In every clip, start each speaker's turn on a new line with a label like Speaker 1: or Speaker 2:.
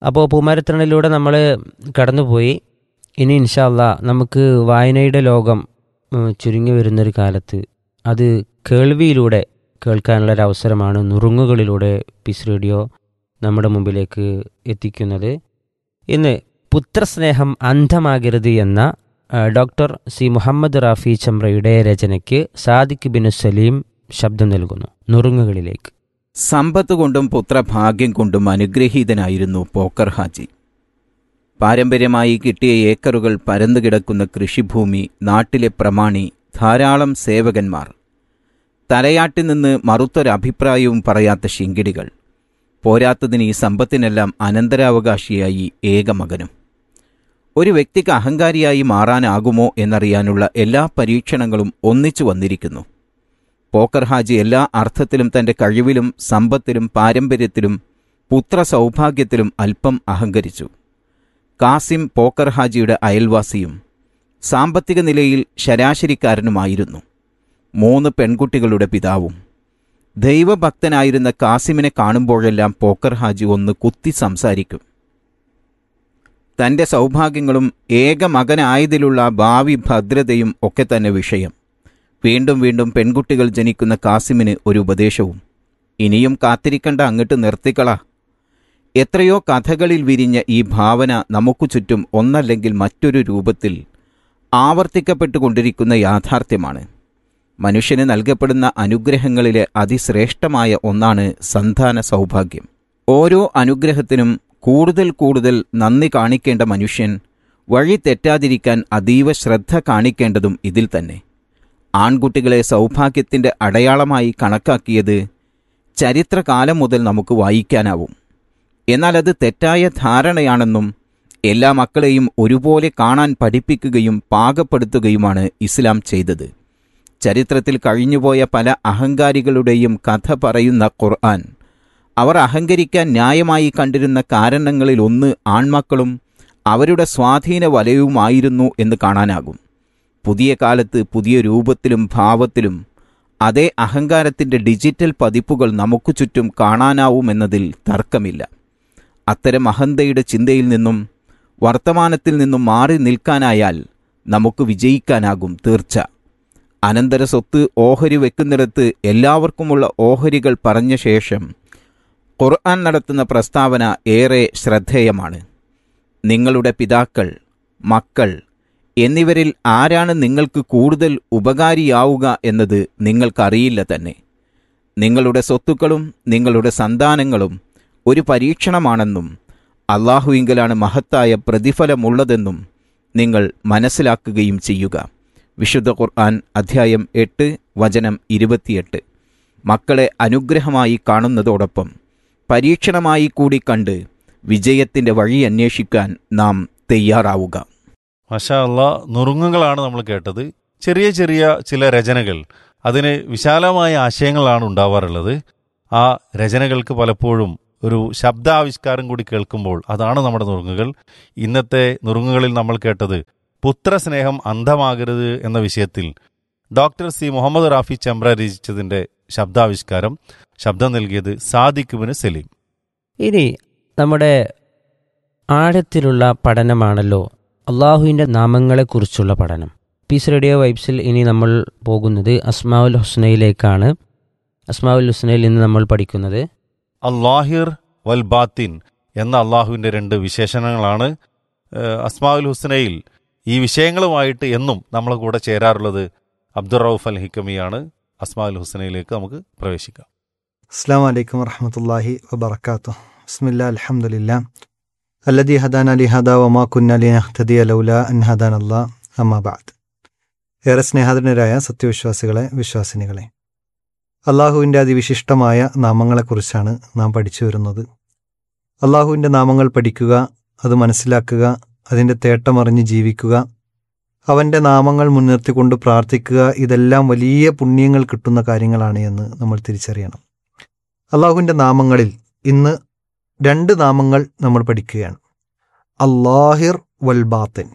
Speaker 1: അപ്പോൾ പൂമരത്തണലിലൂടെ നമ്മൾ കടന്നുപോയി ഇനി ഇൻഷാല്ല നമുക്ക് വായനയുടെ ലോകം ഉം, ചുരുങ്ങി വരുന്നൊരു കാലത്ത് അത് കേൾവിയിലൂടെ കേൾക്കാനുള്ള ഒരു അവസരമാണ് നുറുങ്ങുകളിലൂടെ പീസ് റേഡിയോ നമ്മുടെ മുമ്പിലേക്ക് എത്തിക്കുന്നത് ഇന്ന് പുത്രസ്നേഹം അന്ധമാകരുത് എന്ന ആ, ഡോക്ടർ സി മുഹമ്മദ് റാഫി ചമ്രയുടെ രചനയ്ക്ക് സാദിഖ് ബിൻ സലീം ശബ്ദം നൽകുന്നു നുറുങ്ങുകളിലേക്ക്
Speaker 2: സമ്പത്ത് കൊണ്ടും പുത്രഭാഗ്യം കൊണ്ടും അനുഗ്രഹീതനായിരുന്നു പോക്കർ ഹാജി പാരമ്പര്യമായി കിട്ടിയ ഏക്കറുകൾ പരന്നുകിടക്കുന്ന കൃഷിഭൂമി നാട്ടിലെ പ്രമാണി ധാരാളം സേവകന്മാർ തലയാട്ടിൽ നിന്ന് മറുത്തൊരഭിപ്രായവും പറയാത്ത ശിങ്കിടികൾ പോരാത്തതിന് ഈ സമ്പത്തിനെല്ലാം അനന്തരാവകാശിയായി ഏക മകനും ഒരു വ്യക്തിക്ക് അഹങ്കാരിയായി മാറാനാകുമോ എന്നറിയാനുള്ള എല്ലാ പരീക്ഷണങ്ങളും ഒന്നിച്ചു വന്നിരിക്കുന്നു പോക്കർ ഹാജി എല്ലാ അർത്ഥത്തിലും തന്റെ കഴിവിലും സമ്പത്തിലും പാരമ്പര്യത്തിലും പുത്ര സൗഭാഗ്യത്തിലും അല്പം അഹങ്കരിച്ചു കാസിം പോക്കർ ഹാജിയുടെ അയൽവാസിയും സാമ്പത്തിക നിലയിൽ ശരാശരിക്കാരനുമായിരുന്നു മൂന്ന് പെൺകുട്ടികളുടെ പിതാവും ദൈവഭക്തനായിരുന്ന കാസിമിനെ കാണുമ്പോഴെല്ലാം പോക്കർ ഹാജി ഒന്ന് കുത്തി സംസാരിക്കും തന്റെ സൗഭാഗ്യങ്ങളും ഏക മകനായതിലുള്ള ഭാവി ഭദ്രതയും ഒക്കെ തന്നെ വിഷയം വീണ്ടും വീണ്ടും പെൺകുട്ടികൾ ജനിക്കുന്ന കാസിമിന് ഒരു ഉപദേശവും ഇനിയും കാത്തിരിക്കണ്ട അങ്ങോട്ട് നിർത്തിക്കള എത്രയോ കഥകളിൽ വിരിഞ്ഞ ഈ ഭാവന നമുക്കു ചുറ്റും ഒന്നല്ലെങ്കിൽ മറ്റൊരു രൂപത്തിൽ ആവർത്തിക്കപ്പെട്ടുകൊണ്ടിരിക്കുന്ന യാഥാർത്ഥ്യമാണ് മനുഷ്യന് നൽകപ്പെടുന്ന അനുഗ്രഹങ്ങളിലെ അതിശ്രേഷ്ഠമായ ഒന്നാണ് സന്താന സൗഭാഗ്യം ഓരോ അനുഗ്രഹത്തിനും കൂടുതൽ കൂടുതൽ നന്ദി കാണിക്കേണ്ട മനുഷ്യൻ വഴി തെറ്റാതിരിക്കാൻ അതീവ ശ്രദ്ധ കാണിക്കേണ്ടതും ഇതിൽ തന്നെ ആൺകുട്ടികളെ സൗഭാഗ്യത്തിൻ്റെ അടയാളമായി കണക്കാക്കിയത് ചരിത്രകാലം മുതൽ നമുക്ക് വായിക്കാനാവും എന്നാൽ അത് തെറ്റായ ധാരണയാണെന്നും എല്ലാ മക്കളെയും ഒരുപോലെ കാണാൻ പഠിപ്പിക്കുകയും പാകപ്പെടുത്തുകയുമാണ് ഇസ്ലാം ചെയ്തത് ചരിത്രത്തിൽ കഴിഞ്ഞുപോയ പല അഹങ്കാരികളുടെയും കഥ പറയുന്ന ഖുർആൻ അവർ അഹങ്കരിക്കാൻ ന്യായമായി കണ്ടിരുന്ന കാരണങ്ങളിലൊന്ന് ആൺമക്കളും അവരുടെ സ്വാധീന വലയവുമായിരുന്നു എന്ന് കാണാനാകും പുതിയ കാലത്ത് പുതിയ രൂപത്തിലും ഭാവത്തിലും അതേ അഹങ്കാരത്തിൻ്റെ ഡിജിറ്റൽ പതിപ്പുകൾ നമുക്ക് ചുറ്റും കാണാനാവുമെന്നതിൽ തർക്കമില്ല അത്തരം അഹന്തയുടെ ചിന്തയിൽ നിന്നും വർത്തമാനത്തിൽ നിന്നും മാറി നിൽക്കാനായാൽ നമുക്ക് വിജയിക്കാനാകും തീർച്ച അനന്തര സ്വത്ത് ഓഹരി വെക്കുന്നിടത്ത് എല്ലാവർക്കുമുള്ള ഓഹരികൾ പറഞ്ഞ ശേഷം ഖുർആൻ നടത്തുന്ന പ്രസ്താവന ഏറെ ശ്രദ്ധേയമാണ് നിങ്ങളുടെ പിതാക്കൾ മക്കൾ എന്നിവരിൽ ആരാണ് നിങ്ങൾക്ക് കൂടുതൽ ഉപകാരിയാവുക എന്നത് നിങ്ങൾക്കറിയില്ല തന്നെ നിങ്ങളുടെ സ്വത്തുക്കളും നിങ്ങളുടെ സന്താനങ്ങളും ഒരു പരീക്ഷണമാണെന്നും അള്ളാഹുവിങ്കലാണ് മഹത്തായ പ്രതിഫലമുള്ളതെന്നും നിങ്ങൾ മനസ്സിലാക്കുകയും ചെയ്യുക വിശുദ്ധ ഖുർആൻ അധ്യായം എട്ട് വചനം ഇരുപത്തിയെട്ട് മക്കളെ അനുഗ്രഹമായി കാണുന്നതോടൊപ്പം പരീക്ഷണമായി കൂടി കണ്ട് വിജയത്തിൻ്റെ വഴി അന്വേഷിക്കാൻ നാം തയ്യാറാവുക
Speaker 3: മഷാ അല്ലാ നുറുങ്ങുകളാണ് നമ്മൾ കേട്ടത് ചെറിയ ചെറിയ ചില രചനകൾ അതിന് വിശാലമായ ആശയങ്ങളാണ് ഉണ്ടാവാറുള്ളത് ആ രചനകൾക്ക് പലപ്പോഴും ഒരു ശബ്ദാവിഷ്കാരം കൂടി കേൾക്കുമ്പോൾ അതാണ് നമ്മുടെ നുറുങ്ങുകൾ ഇന്നത്തെ നുറുങ്ങുകളിൽ നമ്മൾ കേട്ടത് പുത്രസ്നേഹം അന്ധമാകരുത് എന്ന വിഷയത്തിൽ ഡോക്ടർ സി മുഹമ്മദ് റാഫി ചമ്ര രചിച്ചതിന്റെ ശബ്ദാവിഷ്കാരം ശബ്ദം നൽകിയത് സാദിഖുബിന് സലീം
Speaker 1: ഇനി നമ്മുടെ ആഴത്തിലുള്ള പഠനമാണല്ലോ അള്ളാഹുവിൻ്റെ നാമങ്ങളെക്കുറിച്ചുള്ള പഠനം പീസ് റേഡിയോ വൈബ്സിൽ ഇനി നമ്മൾ പോകുന്നത് അസ്മാവുൽ ഹുസ്നയിലേക്കാണ് അസ്മാവുൽ ഹുസ്നയിൽ ഇന്ന് നമ്മൾ പഠിക്കുന്നത്
Speaker 3: അള്ളാഹിർ വൽ ബാത്തിൻ എന്ന അള്ളാഹുവിൻ്റെ രണ്ട് വിശേഷണങ്ങളാണ് ഏഹ്, അസ്മാഉൽ ഹുസ്നയിൽ ഈ വിഷയങ്ങളുമായിട്ട് എന്നും നമ്മളെ കൂടെ ചേരാറുള്ളത് അബ്ദുറൌഫ് അൽ ഹിക്കമിയാണ് അസ്മാഉൽ ഹുസ്നയിലേക്ക് നമുക്ക് പ്രവേശിക്കാം
Speaker 4: അസ്സാം വലൈക്കും വറഹമത്തല്ലാഹി വബർക്കാത്തു ബിസ്മില്ലാ അൽഹംദുലില്ലാ അല്ലദി ഹദാന ലി ഹദാ വമാ കുന്ന ലിനഹ്തദിയ ലൗല അൻ ഹദാന അല്ലാ അമ്മാ ബഅദ് ഏറെ സ്നേഹാദരനരായ സത്യവിശ്വാസികളെ വിശ്വാസിനികളെ അള്ളാഹുവിൻ്റെ അതിവിശിഷ്ടമായ നാമങ്ങളെക്കുറിച്ചാണ് നാം പഠിച്ചു വരുന്നത് അള്ളാഹുവിൻ്റെ നാമങ്ങൾ പഠിക്കുക അത് മനസ്സിലാക്കുക അതിൻ്റെ തേട്ടമറിഞ്ഞ് ജീവിക്കുക അവൻ്റെ നാമങ്ങൾ മുൻനിർത്തിക്കൊണ്ട് പ്രാർത്ഥിക്കുക ഇതെല്ലാം വലിയ പുണ്യങ്ങൾ കിട്ടുന്ന കാര്യങ്ങളാണ് എന്ന് നമ്മൾ തിരിച്ചറിയണം അള്ളാഹുവിൻ്റെ നാമങ്ങളിൽ ഇന്ന് രണ്ട് നാമങ്ങൾ നമ്മൾ പഠിക്കുകയാണ് അള്ളാഹിർ വൽ ബാത്തിൻ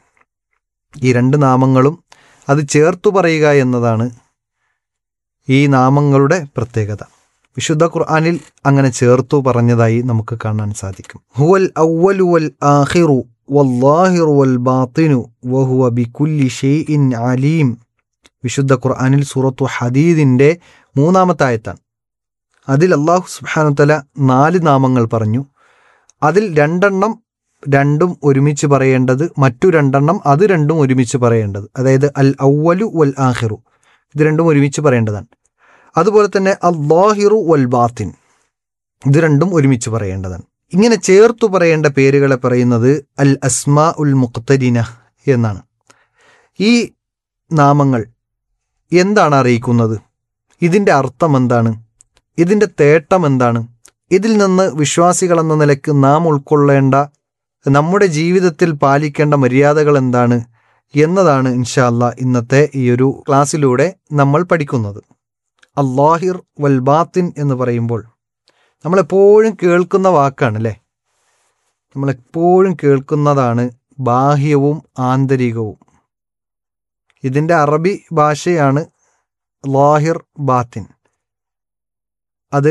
Speaker 4: ഈ രണ്ട് നാമങ്ങളും അത് ചേർത്തു പറയുക എന്നതാണ് ഈ നാമങ്ങളുടെ പ്രത്യേകത വിശുദ്ധ ഖുർആനിൽ അങ്ങനെ ചേർത്തു പറഞ്ഞതായി നമുക്ക് കാണാൻ സാധിക്കും ഹുവൽ അവ്വലു വൽ ആഖിറു വല്ലാഹിറു വൽ ബാത്തിനു വഹുവ ബികുല്ലി ഷെയ്ഇൻ അലീം വിശുദ്ധ ഖുർആനിൽ സൂറത്തു ഹദീദിൻ്റെ മൂന്നാമത്തെ ആയത്താണ് അതിൽ അള്ളാഹു സുബ്ഹാനുതല നാല് നാമങ്ങൾ പറഞ്ഞു അതിൽ രണ്ടെണ്ണം രണ്ടും ഒരുമിച്ച് പറയേണ്ടത് മറ്റു രണ്ടെണ്ണം അത് രണ്ടും ഒരുമിച്ച് പറയേണ്ടത് അതായത് അൽ ഔവലു വൽ ആഹിറു ഇത് രണ്ടും ഒരുമിച്ച് പറയേണ്ടതാണ് അതുപോലെ തന്നെ അള്ളാഹിറു വൽ ബാത്തിൻ ഇത് രണ്ടും ഒരുമിച്ച് പറയേണ്ടതാണ് ഇങ്ങനെ ചേർത്തു പറയേണ്ട പേരുകളെ പറയുന്നത് അൽ അസ്മാ ഉൽ മുഖ്തരിന എന്നാണ് ഈ നാമങ്ങൾ എന്താണ് അറിയിക്കുന്നത് ഇതിൻ്റെ അർത്ഥം എന്താണ് ഇതിൻ്റെ തേട്ടം എന്താണ് ഇതിൽ നിന്ന് വിശ്വാസികൾ എന്ന നിലയ്ക്ക് നാം ഉൾക്കൊള്ളേണ്ട നമ്മുടെ ജീവിതത്തിൽ പാലിക്കേണ്ട മര്യാദകൾ എന്താണ് എന്നതാണ് ഇൻഷാല്ല ഇന്നത്തെ ഈ ഒരു ക്ലാസ്സിലൂടെ നമ്മൾ പഠിക്കുന്നത് അള്ളാഹിർ വൽ ബാത്തിൻ എന്ന് പറയുമ്പോൾ നമ്മളെപ്പോഴും കേൾക്കുന്ന വാക്കാണ് അല്ലേ നമ്മളെപ്പോഴും കേൾക്കുന്നതാണ് ബാഹ്യവും ആന്തരികവും ഇതിൻ്റെ അറബി ഭാഷയാണ് ലാഹിർ ബാത്തിൻ അത്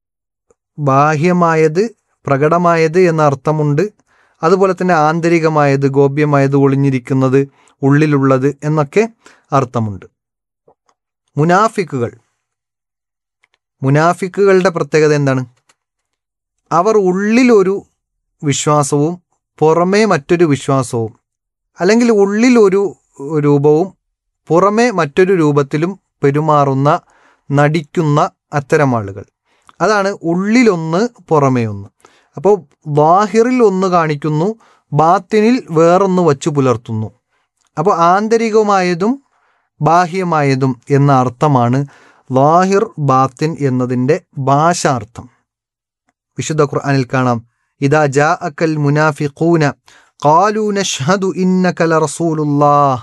Speaker 4: ബാഹ്യമായത് പ്രകടമായത് എന്ന അർത്ഥമുണ്ട് അതുപോലെ തന്നെ ആന്തരികമായത് ഗോപ്യമായത് ഒളിഞ്ഞിരിക്കുന്നത് ഉള്ളിലുള്ളത് എന്നൊക്കെ അർത്ഥമുണ്ട് മുനാഫിക്കുകൾ മുനാഫിക്കുകളുടെ പ്രത്യേകത എന്താണ് അവർ ഉള്ളിലൊരു വിശ്വാസവും പുറമേ മറ്റൊരു വിശ്വാസവും അല്ലെങ്കിൽ ഉള്ളിൽ ഒരു രൂപവും പുറമേ മറ്റൊരു രൂപത്തിലും പെരുമാറുന്ന നടിക്കുന്ന അത്തരം ആളുകൾ അതാണ് ഉള്ളിലൊന്ന് പുറമേ ഒന്ന് അപ്പോൾ ബാഹിറിൽ ഒന്ന് കാണിക്കുന്നു ബാത്തിനിൽ വേറൊന്ന് വച്ചു പുലർത്തുന്നു അപ്പോൾ ആന്തരികമായതും ബാഹ്യമായതും എന്ന അർത്ഥമാണ് ലാഹിർ ബാത്തിൻ എന്നതിൻ്റെ ഭാഷാർത്ഥം വിശുദ്ധ ഖുർആനിൽ കാണാം ഇതാ ജാ അക്കൽ മുനാഫിഖൂന ഖാലൂ നഷ്ഹദു ഇന്നക ലറസൂലുള്ളാഹ്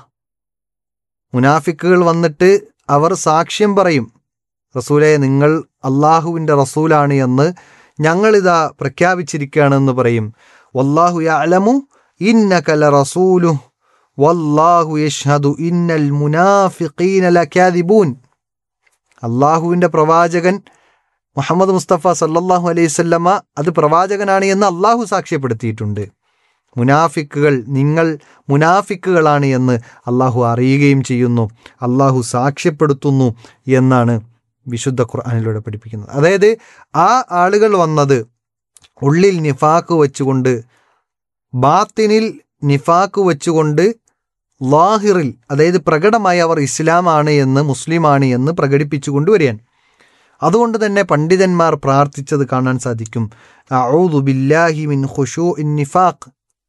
Speaker 4: മുനാഫിക്കുകൾ വന്നിട്ട് അവർ സാക്ഷ്യം പറയും റസൂലെ നിങ്ങൾ അള്ളാഹുവിൻ്റെ റസൂലാണ് എന്ന് ഞങ്ങളിതാ പ്രഖ്യാപിച്ചിരിക്കുകയാണെന്ന് പറയും വല്ലാഹു യഅലമു ഇന്നക ലറസൂലു വല്ലാഹു യഷ്ഹദു ഇന്നൽ മുനാഫിഖീന ലകാദിബൂൻ അള്ളാഹുവിൻ്റെ പ്രവാചകൻ മുഹമ്മദ് മുസ്തഫ സല്ലല്ലാഹു അലൈഹി വസല്ലമ അത് പ്രവാചകനാണ് എന്ന് അള്ളാഹു സാക്ഷ്യപ്പെടുത്തിയിട്ടുണ്ട് മുനാഫിക്കുകൾ നിങ്ങൾ മുനാഫിക്കുകളാണ് എന്ന് അള്ളാഹു അറിയുകയും ചെയ്യുന്നു അള്ളാഹു സാക്ഷ്യപ്പെടുത്തുന്നു എന്നാണ് വിശുദ്ധ ഖുർആാനിലൂടെ പഠിപ്പിക്കുന്നത് അതായത് ആ ആളുകൾ വന്നത് ഉള്ളിൽ നിഫാക്ക് വെച്ചുകൊണ്ട് ബാത്തിനിൽ നിഫാക്ക് വെച്ചുകൊണ്ട് ലാഹിറിൽ അതായത് പ്രകടമായി അവർ ഇസ്ലാമാണ് എന്ന് മുസ്ലിമാണ് എന്ന് പ്രകടിപ്പിച്ചുകൊണ്ട് വരികയാണ് അതുകൊണ്ട് തന്നെ പണ്ഡിതന്മാർ പ്രാർത്ഥിച്ചത് കാണാൻ സാധിക്കും അഊദു ബില്ലാഹി മിൻ ഖുശൂ ഇൻ നിഫാഖ്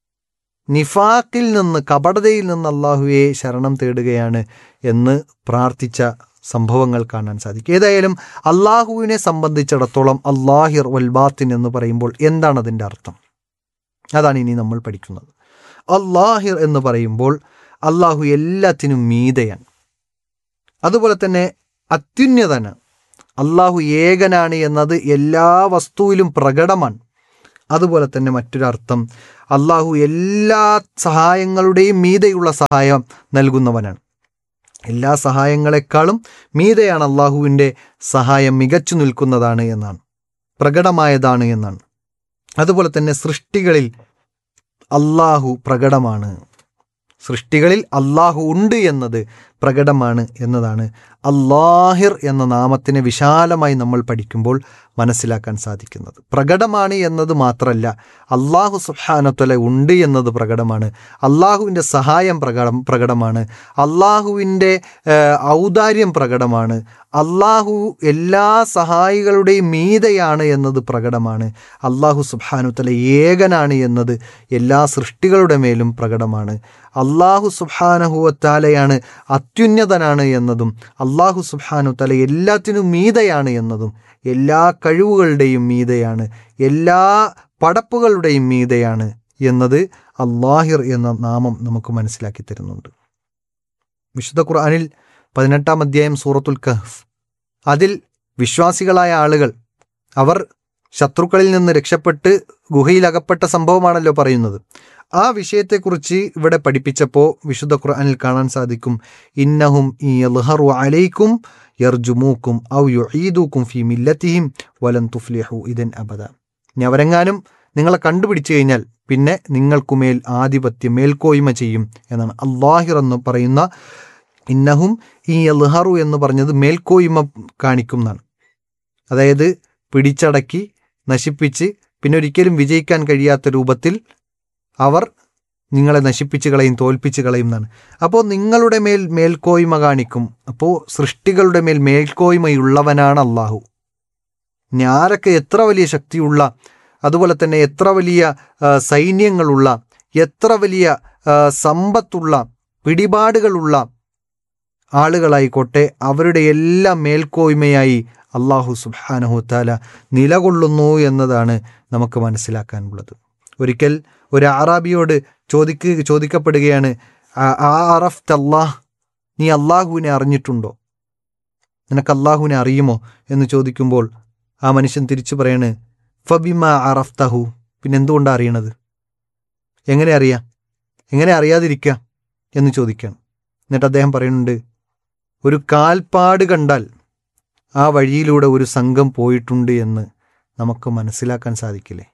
Speaker 4: നിഫാക്കിൽ നിന്ന് കപടതയിൽ നിന്ന് അള്ളാഹുവെ ശരണം തേടുകയാണ് എന്ന് പ്രാർത്ഥിച്ച സംഭവങ്ങൾ കാണാൻ സാധിക്കും ഏതായാലും അള്ളാഹുവിനെ സംബന്ധിച്ചിടത്തോളം അള്ളാഹിർ വൽബാത്തിൻ എന്ന് പറയുമ്പോൾ എന്താണ് അതിൻ്റെ അർത്ഥം അതാണ് ഇനി നമ്മൾ പഠിക്കുന്നത് അള്ളാഹിർ എന്ന് പറയുമ്പോൾ അള്ളാഹു എല്ലാത്തിനും മീതയാണ് അതുപോലെ തന്നെ അത്യുന്നതന് അള്ളാഹു ഏകനാണ് എന്നത് എല്ലാ വസ്തുവിലും പ്രകടമാണ് അതുപോലെ തന്നെ മറ്റൊരർത്ഥം അള്ളാഹു എല്ലാ സഹായങ്ങളുടെയും മീതയുള്ള സഹായം നൽകുന്നവനാണ് എല്ലാ സഹായങ്ങളെക്കാളും മീതയാണ് അള്ളാഹുവിൻ്റെ സഹായം മികച്ചു നിൽക്കുന്നതാണ് എന്നാണ് പ്രകടമായതാണ് എന്നാണ് അതുപോലെ തന്നെ സൃഷ്ടികളിൽ അള്ളാഹു പ്രകടമാണ് സൃഷ്ടികളിൽ അള്ളാഹു ഉണ്ട് എന്നത് പ്രകടമാണ് എന്നതാണ് അള്ളാഹിർ എന്ന നാമത്തിനെ വിശാലമായി നമ്മൾ പഠിക്കുമ്പോൾ മനസ്സിലാക്കാൻ സാധിക്കുന്നത് പ്രകടമാണ് എന്നത് മാത്രമല്ല അള്ളാഹു സുഹാനത്വല ഉണ്ട് എന്നത് പ്രകടമാണ് അള്ളാഹുവിൻ്റെ സഹായം പ്രകടം പ്രകടമാണ് അള്ളാഹുവിൻ്റെ ഔദാര്യം പ്രകടമാണ് അള്ളാഹു എല്ലാ സഹായികളുടെയും മീതയാണ് എന്നത് പ്രകടമാണ് അള്ളാഹു സുബാനുത്തല ഏകനാണ് എന്നത് എല്ലാ സൃഷ്ടികളുടെ മേലും പ്രകടമാണ് അള്ളാഹു സുബാനഹുവത്താലയാണ് അത്യുന്നതനാണ് എന്നതും അള്ളാഹു സുബാനുത്തല എല്ലാത്തിനും മീതയാണ് എന്നതും എല്ലാ കഴിവുകളുടെയും മീതയാണ് എല്ലാ പടപ്പുകളുടെയും മീതയാണ് എന്നത് അള്ളാഹിർ എന്ന നാമം നമുക്ക് മനസ്സിലാക്കി തരുന്നുണ്ട് വിശുദ്ധ ഖുർആനിൽ പതിനെട്ടാം അധ്യായം സൂറത്തുൽ കഹ്ഫ് അതിൽ വിശ്വാസികളായ ആളുകൾ അവർ ശത്രുക്കളിൽ നിന്ന് രക്ഷപ്പെട്ട് ഗുഹയിൽ അകപ്പെട്ട സംഭവമാണല്ലോ പറയുന്നത് ആ വിഷയത്തെക്കുറിച്ച് ഇവിടെ പഠിപ്പിച്ചപ്പോൾ വിശുദ്ധ ഖുർആനിൽ കാണാൻ സാധിക്കും ഇന്നഹും ഈ യൽഹറു അലൈക്കും യർജുമൂക്കും ഔ യുഈദൂക്കും ഫി മില്ലത്തിഹിം വലൻ തുഫ്ലിഹു ഇതൻ അബദ ഇനി അവരെങ്ങാനും നിങ്ങളെ കണ്ടുപിടിച്ചു കഴിഞ്ഞാൽ പിന്നെ നിങ്ങൾക്കുമേൽ ആധിപത്യം മേൽക്കോയ്മ ചെയ്യും എന്നാണ് അള്ളാഹിർ എന്ന് പറയുന്ന ഇന്നഹും ഈ യൽഹറു എന്ന് പറഞ്ഞത് മേൽക്കോയ്മ കാണിക്കും എന്നാണ് അതായത് പിടിച്ചടക്കി നശിപ്പിച്ച് പിന്നെ ഒരിക്കലും വിജയിക്കാൻ കഴിയാത്ത രൂപത്തിൽ അവർ നിങ്ങളെ നശിപ്പിച്ച് കളയും തോൽപ്പിച്ച് കളയും എന്നാണ് അപ്പോൾ നിങ്ങളുടെ മേൽ മേൽക്കോയ്മ കാണിക്കും അപ്പോൾ സൃഷ്ടികളുടെ മേൽ മേൽക്കോയ്മയുള്ളവനാണ് അള്ളാഹു ഇനി ആരൊക്കെ എത്ര വലിയ ശക്തിയുള്ള അതുപോലെ തന്നെ എത്ര വലിയ ആ, സൈന്യങ്ങളുള്ള എത്ര വലിയ ആ, സമ്പത്തുള്ള പിടിപാടുകളുള്ള ആളുകളായിക്കോട്ടെ അവരുടെ എല്ലാം മേൽക്കോയ്മയായി അള്ളാഹു സുബാനഹുത്താല നിലകൊള്ളുന്നു എന്നതാണ് നമുക്ക് മനസ്സിലാക്കാനുള്ളത് ഒരിക്കൽ ഒരു അറാബിയോട് ചോദിക്ക ചോദിക്കപ്പെടുകയാണ് "ആ- ആ അറഫ്ത് അള്ളാഹ് നീ അള്ളാഹുവിനെ അറിഞ്ഞിട്ടുണ്ടോ നിനക്ക് അള്ളാഹുവിനെ അറിയുമോ എന്ന് ചോദിക്കുമ്പോൾ ആ മനുഷ്യൻ തിരിച്ചു പറയാണ് ഫബിമ അറഫ്തഹു പിന്നെ എന്തുകൊണ്ടാണ് അറിയണത് എങ്ങനെ അറിയാം എങ്ങനെ അറിയാതിരിക്കുക എന്ന് ചോദിക്കുകയാണ് എന്നിട്ട് അദ്ദേഹം പറയുന്നുണ്ട് ഒരു കാൽപ്പാട് കണ്ടാൽ ആ വഴിയിലൂടെ ഒരു സംഘം പോയിട്ടുണ്ട് എന്ന് നമുക്ക് മനസ്സിലാക്കാൻ സാധിക്കില്ലേ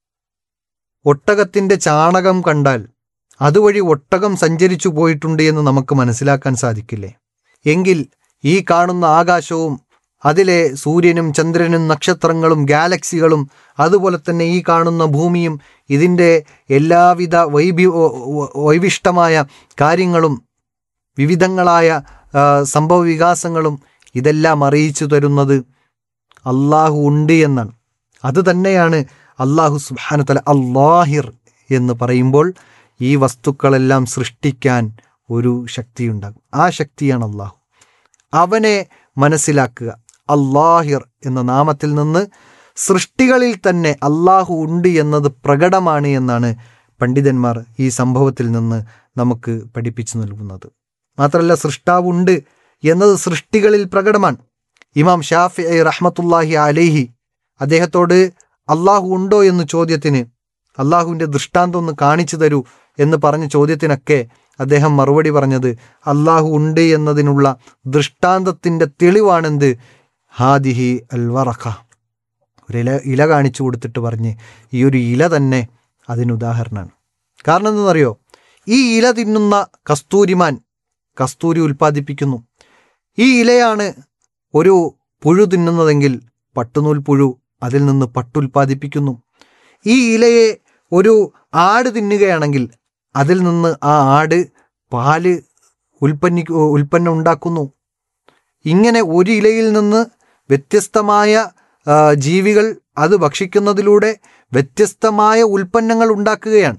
Speaker 4: ഒട്ടകത്തിൻ്റെ ചാണകം കണ്ടാൽ അതുവഴി ഒട്ടകം സഞ്ചരിച്ചു പോയിട്ടുണ്ട് എന്ന് നമുക്ക് മനസ്സിലാക്കാൻ സാധിക്കില്ലേ എങ്കിൽ ഈ കാണുന്ന ആകാശവും അതിലെ സൂര്യനും ചന്ദ്രനും നക്ഷത്രങ്ങളും ഗാലക്സികളും അതുപോലെ തന്നെ ഈ കാണുന്ന ഭൂമിയും ഇതിൻ്റെ എല്ലാവിധ വൈഭി വൈവിഷ്ടമായ കാര്യങ്ങളും വിവിധങ്ങളായ ആ, സംഭവ വികാസങ്ങളും ഇതെല്ലാം അറിയിച്ചു തരുന്നത് അള്ളാഹു ഉണ്ട് എന്നാണ് അത് തന്നെയാണ് അള്ളാഹു സുബാനുതല അള്ളാഹിർ എന്ന് പറയുമ്പോൾ ഈ വസ്തുക്കളെല്ലാം സൃഷ്ടിക്കാൻ ഒരു ശക്തിയുണ്ടാകും ആ ശക്തിയാണ് അള്ളാഹു അവനെ മനസ്സിലാക്കുക അള്ളാഹിർ എന്ന നാമത്തിൽ നിന്ന് സൃഷ്ടികളിൽ തന്നെ അള്ളാഹു ഉണ്ട് എന്നത് പ്രകടമാണ് എന്നാണ് പണ്ഡിതന്മാർ ഈ സംഭവത്തിൽ നിന്ന് നമുക്ക് പഠിപ്പിച്ചു നൽകുന്നത് മാത്രമല്ല സൃഷ്ടാവുണ്ട് എന്നത് സൃഷ്ടികളിൽ പ്രകടമാണ് ഇമാം ഷാഫി റഹ്മത്തുല്ലാഹി അലേഹി അദ്ദേഹത്തോട് അള്ളാഹു ഉണ്ടോ എന്ന് ചോദ്യത്തിന് അള്ളാഹുവിൻ്റെ ദൃഷ്ടാന്തം ഒന്ന് കാണിച്ചു തരൂ എന്ന് പറഞ്ഞ ചോദ്യത്തിനൊക്കെ അദ്ദേഹം മറുപടി പറഞ്ഞത് അള്ളാഹു ഉണ്ട് എന്നതിനുള്ള ദൃഷ്ടാന്തത്തിൻ്റെ തെളിവാണെന്ത് ഹാദിഹി അൽ വറഖ ഒരു ഇല ഇല കാണിച്ചു കൊടുത്തിട്ട് പറഞ്ഞ് ഈ ഒരു ഇല തന്നെ അതിനുദാഹരണമാണ് കാരണം എന്തെന്നറിയോ ഈ ഇല തിന്നുന്ന കസ്തൂരിമാൻ കസ്തൂരി ഉൽപ്പാദിപ്പിക്കുന്നു ഈ ഇലയാണ് ഒരു പുഴു തിന്നുന്നതെങ്കിൽ പട്ടുനൂൽ പുഴു അതിൽ നിന്ന് പട്ടുൽപ്പാദിപ്പിക്കുന്നു ഈ ഇലയെ ഒരു ആട് തിന്നുകയാണെങ്കിൽ അതിൽ നിന്ന് ആ ആട് പാല് ഉൽപ്പന്നി ഉൽപ്പന്നം ഉണ്ടാക്കുന്നു ഇങ്ങനെ ഒരു ഇലയിൽ നിന്ന് വ്യത്യസ്തമായ ആ, ജീവികൾ അത് ഭക്ഷിക്കുന്നതിലൂടെ വ്യത്യസ്തമായ ഉൽപ്പന്നങ്ങൾ ഉണ്ടാക്കുകയാണ്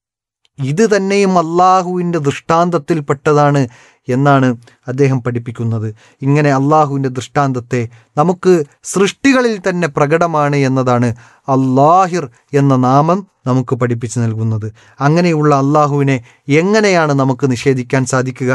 Speaker 4: ഇത് തന്നെയും അള്ളാഹുവിൻ്റെ ദൃഷ്ടാന്തത്തിൽപ്പെട്ടതാണ് എന്നാണ് അദ്ദേഹം പഠിപ്പിക്കുന്നത് ഇങ്ങനെ അള്ളാഹുവിൻ്റെ ദൃഷ്ടാന്തത്തെ നമുക്ക് സൃഷ്ടികളിൽ തന്നെ പ്രകടമാണ് എന്നതാണ് അള്ളാഹിർ എന്ന നാമം നമുക്ക് പഠിപ്പിച്ചു നൽകുന്നത് അങ്ങനെയുള്ള അള്ളാഹുവിനെ എങ്ങനെയാണ് നമുക്ക് നിഷേധിക്കാൻ സാധിക്കുക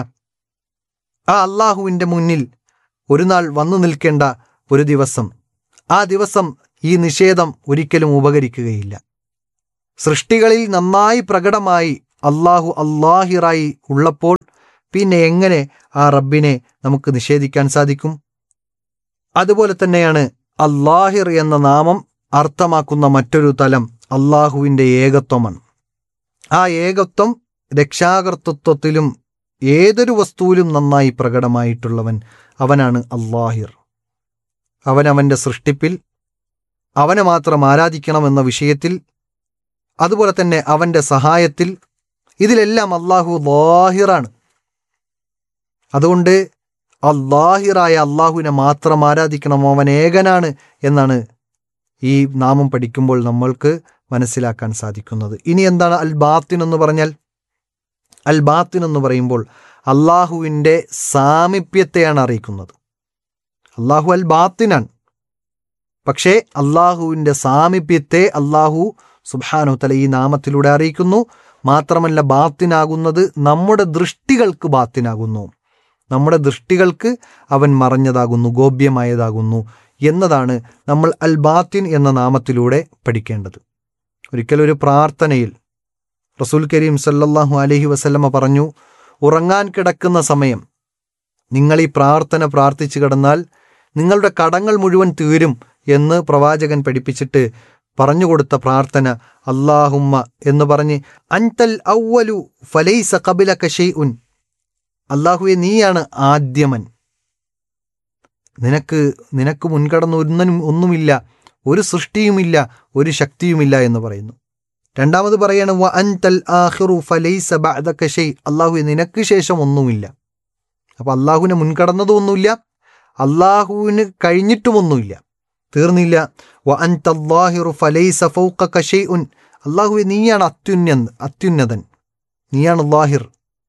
Speaker 4: ആ അള്ളാഹുവിൻ്റെ മുന്നിൽ ഒരു നാൾ വന്നു നിൽക്കേണ്ട ഒരു ദിവസം ആ ദിവസം ഈ നിഷേധം ഒരിക്കലും ഉപകരിക്കുകയില്ല സൃഷ്ടികളിൽ നന്നായി പ്രകടമായി അള്ളാഹു അള്ളാഹിറായി ഉള്ളപ്പോൾ പിന്നെ എങ്ങനെ ആ റബ്ബിനെ നമുക്ക് നിഷേധിക്കാൻ സാധിക്കും അതുപോലെ തന്നെയാണ് അള്ളാഹിർ എന്ന നാമം അർത്ഥമാക്കുന്ന മറ്റൊരു തലം അള്ളാഹുവിൻ്റെ ഏകത്വമാണ് ആ ഏകത്വം രക്ഷാകർത്തൃത്വത്തിലും ഏതൊരു വസ്തുവിലും നന്നായി പ്രകടമായിട്ടുള്ളവൻ അവനാണ് അള്ളാഹിർ അവൻ അവൻ്റെ സൃഷ്ടിപ്പിൽ അവനെ മാത്രം ആരാധിക്കണമെന്ന വിഷയത്തിൽ അതുപോലെ തന്നെ അവൻ്റെ സഹായത്തിൽ ഇതിലെല്ലാം അള്ളാഹു ലാഹിറാണ് അതുകൊണ്ട് അള്ളാഹിറായ അള്ളാഹുവിനെ മാത്രം ആരാധിക്കണം അവൻ ഏകനാണ് എന്നാണ് ഈ നാമം പഠിക്കുമ്പോൾ നമ്മൾക്ക് മനസ്സിലാക്കാൻ സാധിക്കുന്നത് ഇനി എന്താണ് അൽ ബാത്തിൻ എന്ന് പറഞ്ഞാൽ അൽ ബാത്തിൻ എന്ന് പറയുമ്പോൾ അള്ളാഹുവിൻ്റെ സാമീപ്യത്തെയാണ് അറിയിക്കുന്നത് അള്ളാഹു അൽ ബാത്തിനാണ് പക്ഷേ അള്ളാഹുവിൻ്റെ സാമീപ്യത്തെ അള്ളാഹു സുബാനു തല ഈ നാമത്തിലൂടെ അറിയിക്കുന്നു മാത്രമല്ല ബാത്തിനാകുന്നത് നമ്മുടെ ദൃഷ്ടികൾക്ക് ബാത്തിനാകുന്നു നമ്മുടെ ദൃഷ്ടികൾക്ക് അവൻ മറഞ്ഞതാകുന്നു ഗോപ്യമായതാകുന്നു എന്നതാണ് നമ്മൾ അൽ ബാത്തിൻ എന്ന നാമത്തിലൂടെ പഠിക്കേണ്ടത് ഒരിക്കലൊരു പ്രാർത്ഥനയിൽ റസൂൽ കരീം സല്ലല്ലാഹു അലൈഹി വസല്ലമ പറഞ്ഞു ഉറങ്ങാൻ കിടക്കുന്ന സമയം നിങ്ങൾ ഈ പ്രാർത്ഥന പ്രാർത്ഥിച്ചു കിടന്നാൽ നിങ്ങളുടെ കടങ്ങൾ മുഴുവൻ തീരും എന്ന് പ്രവാചകൻ പഠിപ്പിച്ചിട്ട് പറഞ്ഞുകൊടുത്ത പ്രാർത്ഥന അള്ളാഹുമ്മ എന്ന് പറഞ്ഞ് അൻതൽ ഔവലു ഫലൈസ കബില കഷൈ ഉൻ അള്ളാഹുവെ നീയാണ് ആദ്യമൻ നിനക്ക് നിനക്ക് മുൻകടന്ന് ഒന്നും ഒന്നുമില്ല ഒരു സൃഷ്ടിയുമില്ല ഒരു ശക്തിയുമില്ല എന്ന് പറയുന്നു രണ്ടാമത് പറയാണ് വ അൻതൽ ആഖിറു ഫലൈസ ബഅദക ഷൈ അള്ളാഹുവെ നിനക്ക് ശേഷം ഒന്നുമില്ല അപ്പോൾ അള്ളാഹുവിനെ മുൻകടന്നതും ഒന്നുമില്ല അള്ളാഹുവിന് കഴിഞ്ഞിട്ടുമൊന്നുമില്ല തീർന്നില്ല വ അൻതല്ലാഹിറു ഫലൈസ ഫൗഖക ഷൈഉൻ അള്ളാഹുവെ നീയാണ് അത്യുന്ന അത്യുന്നതൻ നീയാണ് ലാഹിർ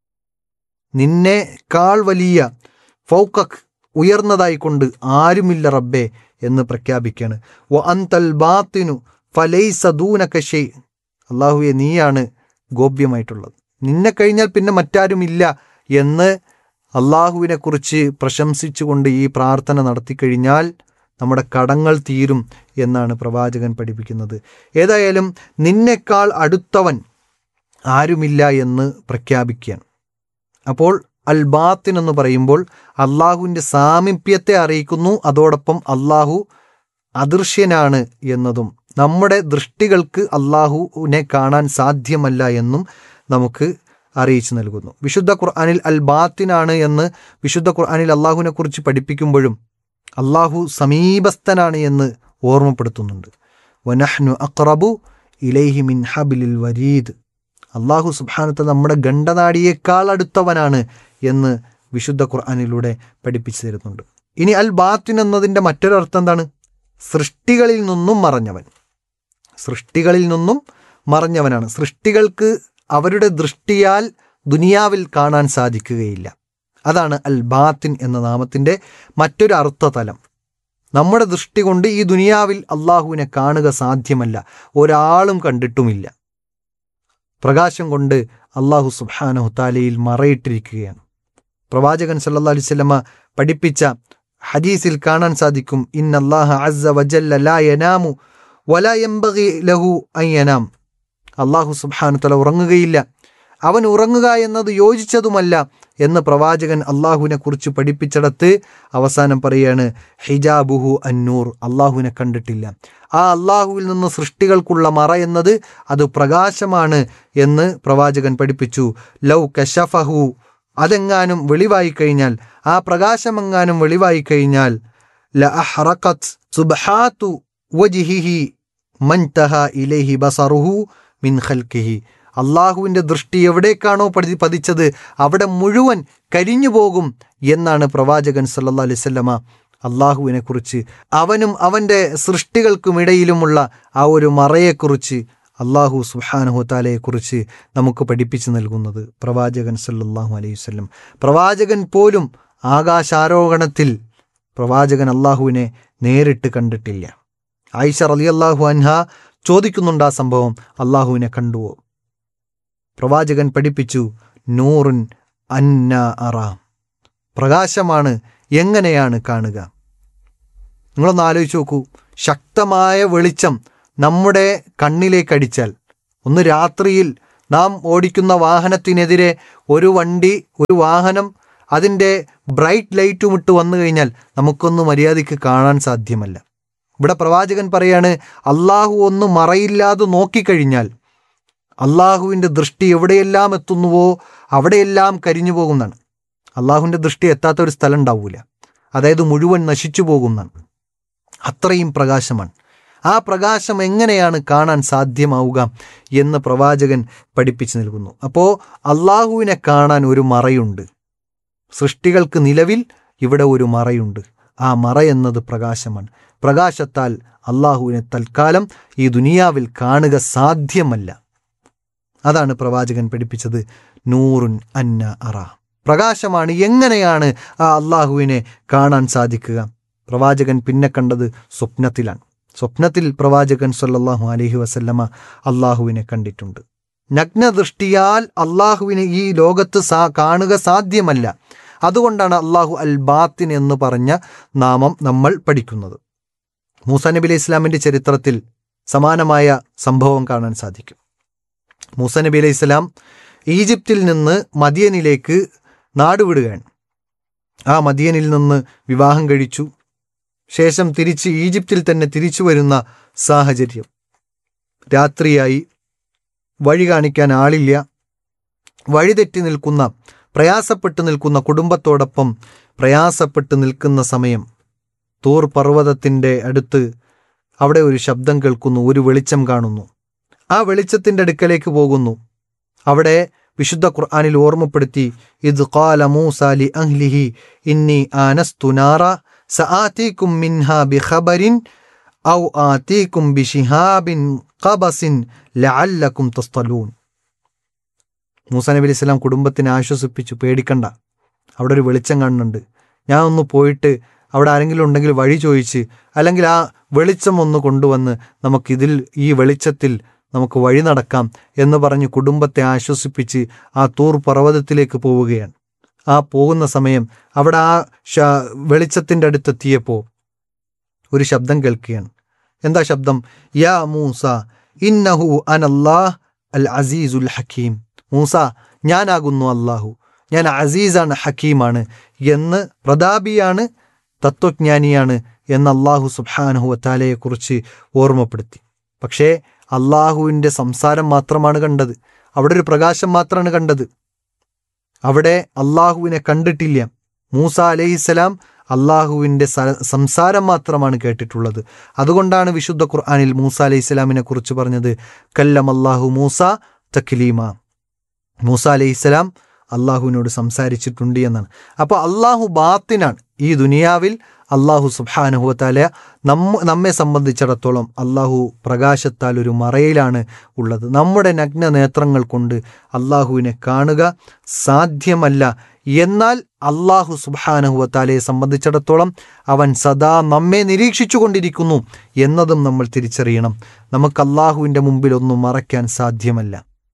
Speaker 4: നിന്നെക്കാൾ വലിയ ഫൗക്കക് ഉയർന്നതായിക്കൊണ്ട് ആരുമില്ല റബ്ബേ എന്ന് പ്രഖ്യാപിക്കുകയാണ് വ അന്തൽ ബാത്തിനു ഫലൈസ ദൂനക ഷൈ അള്ളാഹുവെ നീയാണ് ഗോപ്യമായിട്ടുള്ളത് നിന്നെ കഴിഞ്ഞാൽ പിന്നെ മറ്റാരുമില്ല എന്ന് അള്ളാഹുവിനെ കുറിച്ച് പ്രശംസിച്ചുകൊണ്ട് ഈ പ്രാർത്ഥന നടത്തിക്കഴിഞ്ഞാൽ നമ്മുടെ കടങ്ങൾ തീരും എന്നാണ് പ്രവാചകൻ പഠിപ്പിക്കുന്നത് ഏതായാലും നിന്നെക്കാൾ അടുത്തവൻ ആരുമില്ല എന്ന് പ്രഖ്യാപിക്കുകയാണ് അപ്പോൾ അൽ ബാത്തിൻ എന്ന് പറയുമ്പോൾ അള്ളാഹുവിൻ്റെ സാമീപ്യത്തെ അറിയിക്കുന്നു അതോടൊപ്പം അള്ളാഹു അദൃശ്യനാണ് എന്നതും നമ്മുടെ ദൃഷ്ടികൾക്ക് അള്ളാഹുവിനെ കാണാൻ സാധ്യമല്ല എന്നും നമുക്ക് അറിയിച്ചു നൽകുന്നു വിശുദ്ധ ഖുർആാനിൽ അൽ ബാത്തിനാണ് എന്ന് വിശുദ്ധ ഖുർആാനിൽ അള്ളാഹുവിനെ കുറിച്ച് പഠിപ്പിക്കുമ്പോഴും അള്ളാഹു സമീപസ്ഥനാണ് എന്ന് ഓർമ്മപ്പെടുത്തുന്നുണ്ട് വനഹ്നു അക്റബു ഇലൈഹി മിൻ ഹബിലിൽ വരീദ് അള്ളാഹു സുബാനത്തെ നമ്മുടെ ഗണ്ഡനാടിയേക്കാൾ അടുത്തവനാണ് എന്ന് വിശുദ്ധ ഖുർആാനിലൂടെ പഠിപ്പിച്ചു തരുന്നുണ്ട് ഇനി അൽ ബാത്തിൻ എന്നതിൻ്റെ മറ്റൊരർത്ഥം എന്താണ് സൃഷ്ടികളിൽ നിന്നും മറഞ്ഞവൻ സൃഷ്ടികളിൽ നിന്നും മറഞ്ഞവനാണ് സൃഷ്ടികൾക്ക് അവരുടെ ദൃഷ്ടിയാൽ ദുനിയാവിൽ കാണാൻ സാധിക്കുകയില്ല അതാണ് അൽ ബാത്തിൻ എന്ന നാമത്തിൻ്റെ മറ്റൊരു അർത്ഥതലം നമ്മുടെ ദൃഷ്ടി കൊണ്ട് ഈ ദുനിയാവിൽ അള്ളാഹുവിനെ കാണുക സാധ്യമല്ല ഒരാളും കണ്ടിട്ടുമില്ല പ്രകാശം കൊണ്ട് അള്ളാഹു സുബാനഹു താലയിൽ മറയിട്ടിരിക്കുകയാണ് പ്രവാചകൻ സല്ലാ അലിസ്ലമ പഠിപ്പിച്ച ഹദീസിൽ കാണാൻ സാധിക്കും ഇൻ അള്ളാഹ അസ്സ വജല്ല ലാ യനാമു വലാ യംബഗി ലഹു അയ്യനാം അള്ളാഹു സുബാനു തല ഉറങ്ങുകയില്ല അവൻ ഉറങ്ങുക എന്നത് യോജിച്ചതുമല്ല എന്ന് പ്രവാചകൻ അള്ളാഹുവിനെ കുറിച്ച് പഠിപ്പിച്ചിടത്ത് അവസാനം പറയാണ് ഹിജാബുഹു അന്നൂർ അള്ളാഹുവിനെ കണ്ടിട്ടില്ല ആ അള്ളാഹുവിൽ നിന്ന് സൃഷ്ടികൾക്കുള്ള മറ എന്നത് അത് പ്രകാശമാണ് എന്ന് പ്രവാചകൻ പഠിപ്പിച്ചു ലൗ കശഫഹു അതെങ്ങാനും വെളിവായി കഴിഞ്ഞാൽ ആ പ്രകാശമെങ്ങാനും വെളിവായി കഴിഞ്ഞാൽ ല അഹ്റഖത് സുബ്ഹാത്തു വജിഹിഹി മൻതഹ ഇലൈഹി ബസറുഹു മിൻ ഖൽക്കിഹി അള്ളാഹുവിൻ്റെ ദൃഷ്ടി എവിടേക്കാണോ പതി പതിച്ചത് അവിടെ മുഴുവൻ കരിഞ്ഞു പോകും എന്നാണ് പ്രവാചകൻ സല്ലാ അലൈവല്ലമ അള്ളാഹുവിനെ കുറിച്ച് അവനും അവൻ്റെ സൃഷ്ടികൾക്കുമിടയിലുമുള്ള ആ ഒരു മറയെക്കുറിച്ച് അള്ളാഹു സുഹാനഹു താലയെക്കുറിച്ച് നമുക്ക് പഠിപ്പിച്ചു നൽകുന്നത് പ്രവാചകൻ സല്ലാഹു അലൈഹി വല്ലം പ്രവാചകൻ പോലും ആകാശാരോഹണത്തിൽ പ്രവാചകൻ അള്ളാഹുവിനെ നേരിട്ട് കണ്ടിട്ടില്ല ആയിഷ റലി അള്ളാഹു അൻഹ ചോദിക്കുന്നുണ്ട് ആ സംഭവം അള്ളാഹുവിനെ കണ്ടുവോ പ്രവാചകൻ പഠിപ്പിച്ചു നൂറുൻ അന്ന അറ പ്രകാശമാണ് എങ്ങനെയാണ് കാണുക നിങ്ങളൊന്ന് ആലോചിച്ച് നോക്കൂ ശക്തമായ വെളിച്ചം നമ്മുടെ കണ്ണിലേക്ക് അടിച്ചാൽ ഒന്ന് രാത്രിയിൽ നാം ഓടിക്കുന്ന വാഹനത്തിനെതിരെ ഒരു വണ്ടി ഒരു വാഹനം അതിൻ്റെ ബ്രൈറ്റ് ലൈറ്റും ഇട്ട് വന്നു കഴിഞ്ഞാൽ നമുക്കൊന്ന് മര്യാദയ്ക്ക് കാണാൻ സാധ്യമല്ല ഇവിടെ പ്രവാചകൻ പറയാണ് അള്ളാഹു ഒന്ന് മറയില്ലാതെ നോക്കിക്കഴിഞ്ഞാൽ അള്ളാഹുവിൻ്റെ ദൃഷ്ടി എവിടെയെല്ലാം എത്തുന്നുവോ അവിടെയെല്ലാം കരിഞ്ഞു പോകുന്നതാണ് അള്ളാഹുവിൻ്റെ ദൃഷ്ടി എത്താത്ത ഒരു സ്ഥലം ഉണ്ടാവൂല അതായത് മുഴുവൻ നശിച്ചു പോകുന്നതാണ് അത്രയും പ്രകാശമാണ് ആ പ്രകാശം എങ്ങനെയാണ് കാണാൻ സാധ്യമാവുക എന്ന് പ്രവാചകൻ പഠിപ്പിച്ചു നൽകുന്നു അപ്പോൾ അള്ളാഹുവിനെ കാണാൻ ഒരു മറയുണ്ട് സൃഷ്ടികൾക്ക് നിലവിൽ ഇവിടെ ഒരു മറയുണ്ട് ആ മറ എന്നത് പ്രകാശമാണ് പ്രകാശത്താൽ അള്ളാഹുവിനെ തൽക്കാലം ഈ ദുനിയാവിൽ കാണുക സാധ്യമല്ല അതാണ് പ്രവാചകൻ പഠിപ്പിച്ചത് നൂറുൻ അന്ന അറ പ്രകാശമാണ് എങ്ങനെയാണ് ആ അള്ളാഹുവിനെ കാണാൻ സാധിക്കുക പ്രവാചകൻ പിന്നെ കണ്ടത് സ്വപ്നത്തിലാണ് സ്വപ്നത്തിൽ പ്രവാചകൻ സല്ലല്ലാഹു അലൈഹി വസല്ലമ അള്ളാഹുവിനെ കണ്ടിട്ടുണ്ട് നഗ്നദൃഷ്ടിയാൽ അള്ളാഹുവിനെ ഈ ലോകത്ത് സാ കാണുക സാധ്യമല്ല അതുകൊണ്ടാണ് അള്ളാഹു അൽ ബാത്തിൻ എന്ന് പറഞ്ഞ നാമം നമ്മൾ പഠിക്കുന്നത് മൂസ നബി അലൈഹി ഇസ്ലാമിൻ്റെ ചരിത്രത്തിൽ സമാനമായ സംഭവം കാണാൻ സാധിക്കും മൂസ നബി അലൈഹി സ്വലാം ഈജിപ്തിൽ നിന്ന് മദിയനിലേക്ക് നാടുവിടുകയാണ് ആ മദിയനിൽ നിന്ന് വിവാഹം കഴിച്ചു ശേഷം തിരിച്ച് ഈജിപ്തിൽ തന്നെ തിരിച്ചു വരുന്ന സാഹചര്യം രാത്രിയായി വഴി കാണിക്കാൻ ആളില്ല വഴിതെറ്റി നിൽക്കുന്ന പ്രയാസപ്പെട്ട് നിൽക്കുന്ന കുടുംബത്തോടൊപ്പം പ്രയാസപ്പെട്ട് നിൽക്കുന്ന സമയം തൂർ പർവ്വതത്തിൻ്റെ അടുത്ത് അവിടെ ഒരു ശബ്ദം കേൾക്കുന്നു ഒരു വെളിച്ചം കാണുന്നു ആ വെളിച്ചത്തിൻ്റെ അടുക്കലേക്ക് പോകുന്നു അവിടെ വിശുദ്ധ ഖുർആനിൽ ഓർമ്മപ്പെടുത്തി ഇത് ഖാല മൂസ ലി അഹ്ലിഹി ഇന്നി ആനസ്തു നാറ സആതീകും മിൻഹ ബിഖബരിൻ ഔ ആതീകും ബിശിഹാബിൻ ഖബസിൻ ലഅല്ലക്കും തസ്തലൂൻ മൂസ നബി അലൈഹി സ്വലാം കുടുംബത്തിനെ ആശ്വസിപ്പിച്ചു പേടിക്കണ്ട അവിടെ ഒരു വെളിച്ചം കാണുന്നുണ്ട് ഞാൻ ഒന്ന് പോയിട്ട് അവിടെ ആരെങ്കിലും ഉണ്ടെങ്കിൽ വഴി ചോദിച്ച് അല്ലെങ്കിൽ ആ വെളിച്ചം ഒന്ന് കൊണ്ടുവന്ന് നമുക്കിതിൽ ഈ വെളിച്ചത്തിൽ നമുക്ക് വഴി നടക്കാം എന്ന് പറഞ്ഞ് കുടുംബത്തെ ആശ്വസിപ്പിച്ച് ആ തൂർ പർവ്വതത്തിലേക്ക് പോവുകയാണ് ആ പോകുന്ന സമയം അവിടെ ആ ശ വെളിച്ചത്തിൻ്റെ അടുത്തെത്തിയപ്പോൾ ഒരു ശബ്ദം കേൾക്കുകയാണ് എന്താ ശബ്ദം യാ മൂസ ഇന്നഹു അനല്ലാഹ് അൽ അസീസുൽ ഹക്കീം മൂസ ഞാനാകുന്നു അള്ളാഹു ഞാൻ അസീസാണ് ഹക്കീമാണ് എന്ന് പ്രതാപിയാണ് തത്വജ്ഞാനിയാണ് എന്ന് അള്ളാഹു സുബാനഹു വത്താലയെക്കുറിച്ച് ഓർമ്മപ്പെടുത്തി പക്ഷേ അള്ളാഹുവിൻ്റെ സംസാരം മാത്രമാണ് കണ്ടത് അവിടെ ഒരു പ്രകാശം മാത്രമാണ് കണ്ടത് അവിടെ അള്ളാഹുവിനെ കണ്ടിട്ടില്ല മൂസ അലഹിസ്സലാം അള്ളാഹുവിൻ്റെ സ- സംസാരം മാത്രമാണ് കേട്ടിട്ടുള്ളത് അതുകൊണ്ടാണ് വിശുദ്ധ ഖുർആാനിൽ മൂസ അലൈഹി സ്വലാമിനെ കുറിച്ച് പറഞ്ഞത് കല്ലം അള്ളാഹു മൂസ തക്ലീമ മൂസ അലൈഹി സ്വലാം അള്ളാഹുവിനോട് സംസാരിച്ചിട്ടുണ്ട് എന്നാണ് അപ്പോൾ അള്ളാഹു ബാത്തിനാണ് ഈ ദുനിയാവിൽ അള്ളാഹു സുബാനുഹുവത്താല നമ്മ നമ്മെ സംബന്ധിച്ചിടത്തോളം അള്ളാഹു പ്രകാശത്താൽ ഒരു മറയിലാണ് ഉള്ളത് നമ്മുടെ നഗ്ന നേത്രങ്ങൾ കൊണ്ട് അള്ളാഹുവിനെ കാണുക സാധ്യമല്ല എന്നാൽ അള്ളാഹു സുബാനുഹുവത്താലയെ സംബന്ധിച്ചിടത്തോളം അവൻ സദാ നമ്മെ നിരീക്ഷിച്ചു കൊണ്ടിരിക്കുന്നു എന്നതും നമ്മൾ തിരിച്ചറിയണം നമുക്ക് അള്ളാഹുവിൻ്റെ മുമ്പിൽ ഒന്നും മറയ്ക്കാൻ സാധ്യമല്ല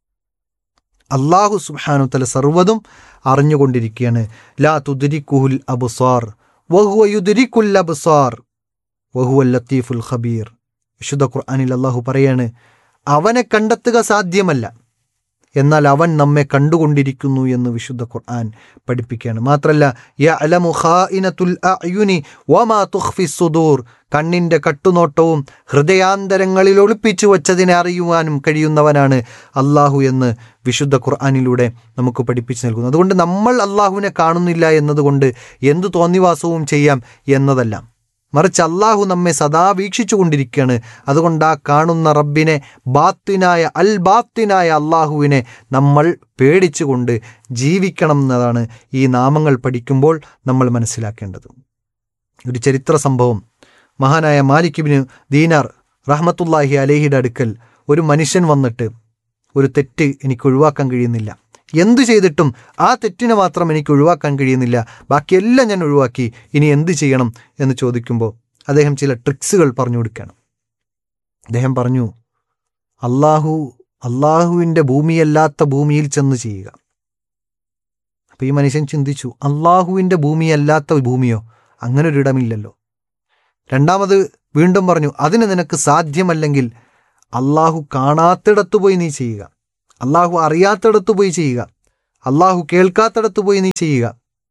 Speaker 4: അള്ളാഹു സുബാനു തല സർവ്വതും അറിഞ്ഞുകൊണ്ടിരിക്കുകയാണ് ലാ തുദിരിക്കുഹുൽ അബുസാർ വഹുവ യുദിരിക്കുൽ അബുസാർ വഹുവൽ ലത്തീഫുൽ ഖബീർ വിശുദ്ധ ഖുർആനിൽ അള്ളാഹു പറയാണ് അവനെ കണ്ടെത്തുക സാധ്യമല്ല എന്നാൽ അവൻ നമ്മെ കണ്ടുകൊണ്ടിരിക്കുന്നു എന്ന് വിശുദ്ധ ഖുർആൻ പഠിപ്പിക്കുകയാണ് മാത്രല്ല യഅലമു ഖായിനത്തുൽ അഅ്യുനി വമാ തുഖ്ഫി സുദൂർ കണ്ണിൻ്റെ കട്ടുനോട്ടവും ഹൃദയാന്തരങ്ങളിൽ ഒളിപ്പിച്ചു വച്ചതിനെ അറിയുവാനും കഴിയുന്നവനാണ് അള്ളാഹു എന്ന് വിശുദ്ധ ഖുർആാനിലൂടെ നമുക്ക് പഠിപ്പിച്ചു നൽകുന്നു അതുകൊണ്ട് നമ്മൾ അള്ളാഹുവിനെ കാണുന്നില്ല എന്നതുകൊണ്ട് എന്തു തോന്നിവാസവും ചെയ്യാം എന്നതല്ല മറിച്ച് അള്ളാഹു നമ്മെ സദാ വീക്ഷിച്ചു കൊണ്ടിരിക്കുകയാണ് അതുകൊണ്ട് ആ കാണുന്ന റബ്ബിനെ ബാത്തിനായ അൽ ബാത്തിനായ അള്ളാഹുവിനെ നമ്മൾ പേടിച്ചുകൊണ്ട് ജീവിക്കണം എന്നതാണ് ഈ നാമങ്ങൾ പഠിക്കുമ്പോൾ നമ്മൾ മനസ്സിലാക്കേണ്ടത് ഒരു ചരിത്ര സംഭവം മഹാനായ മാലിക്കിബിന് ദീനാർ റഹ്മത്തുല്ലാഹി അലേഹിയുടെ അടുക്കൽ ഒരു മനുഷ്യൻ വന്നിട്ട് ഒരു തെറ്റ് എനിക്ക് ഒഴിവാക്കാൻ കഴിയുന്നില്ല എന്ത് ചെയ്തിട്ടും ആ തെറ്റിനെ മാത്രം എനിക്ക് ഒഴിവാക്കാൻ കഴിയുന്നില്ല ബാക്കിയെല്ലാം ഞാൻ ഒഴിവാക്കി ഇനി എന്ത് ചെയ്യണം എന്ന് ചോദിക്കുമ്പോൾ അദ്ദേഹം ചില ട്രിക്സുകൾ പറഞ്ഞു കൊടുക്കുകയാണ് അദ്ദേഹം പറഞ്ഞു അള്ളാഹു അള്ളാഹുവിൻ്റെ ഭൂമിയല്ലാത്ത ഭൂമിയിൽ ചെന്ന് ചെയ്യുക അപ്പോൾ ഈ മനുഷ്യൻ ചിന്തിച്ചു അള്ളാഹുവിൻ്റെ ഭൂമിയല്ലാത്ത ഭൂമിയോ അങ്ങനെ ഒരു ഇടമില്ലല്ലോ രണ്ടാമത് വീണ്ടും പറഞ്ഞു അതിന് നിനക്ക് സാധ്യമല്ലെങ്കിൽ അള്ളാഹു കാണാത്തിടത്ത് പോയി നീ ചെയ്യുക അള്ളാഹു അറിയാത്തിടത്ത് പോയി ചെയ്യുക അള്ളാഹു കേൾക്കാത്തിടത്ത് പോയി നീ ചെയ്യുക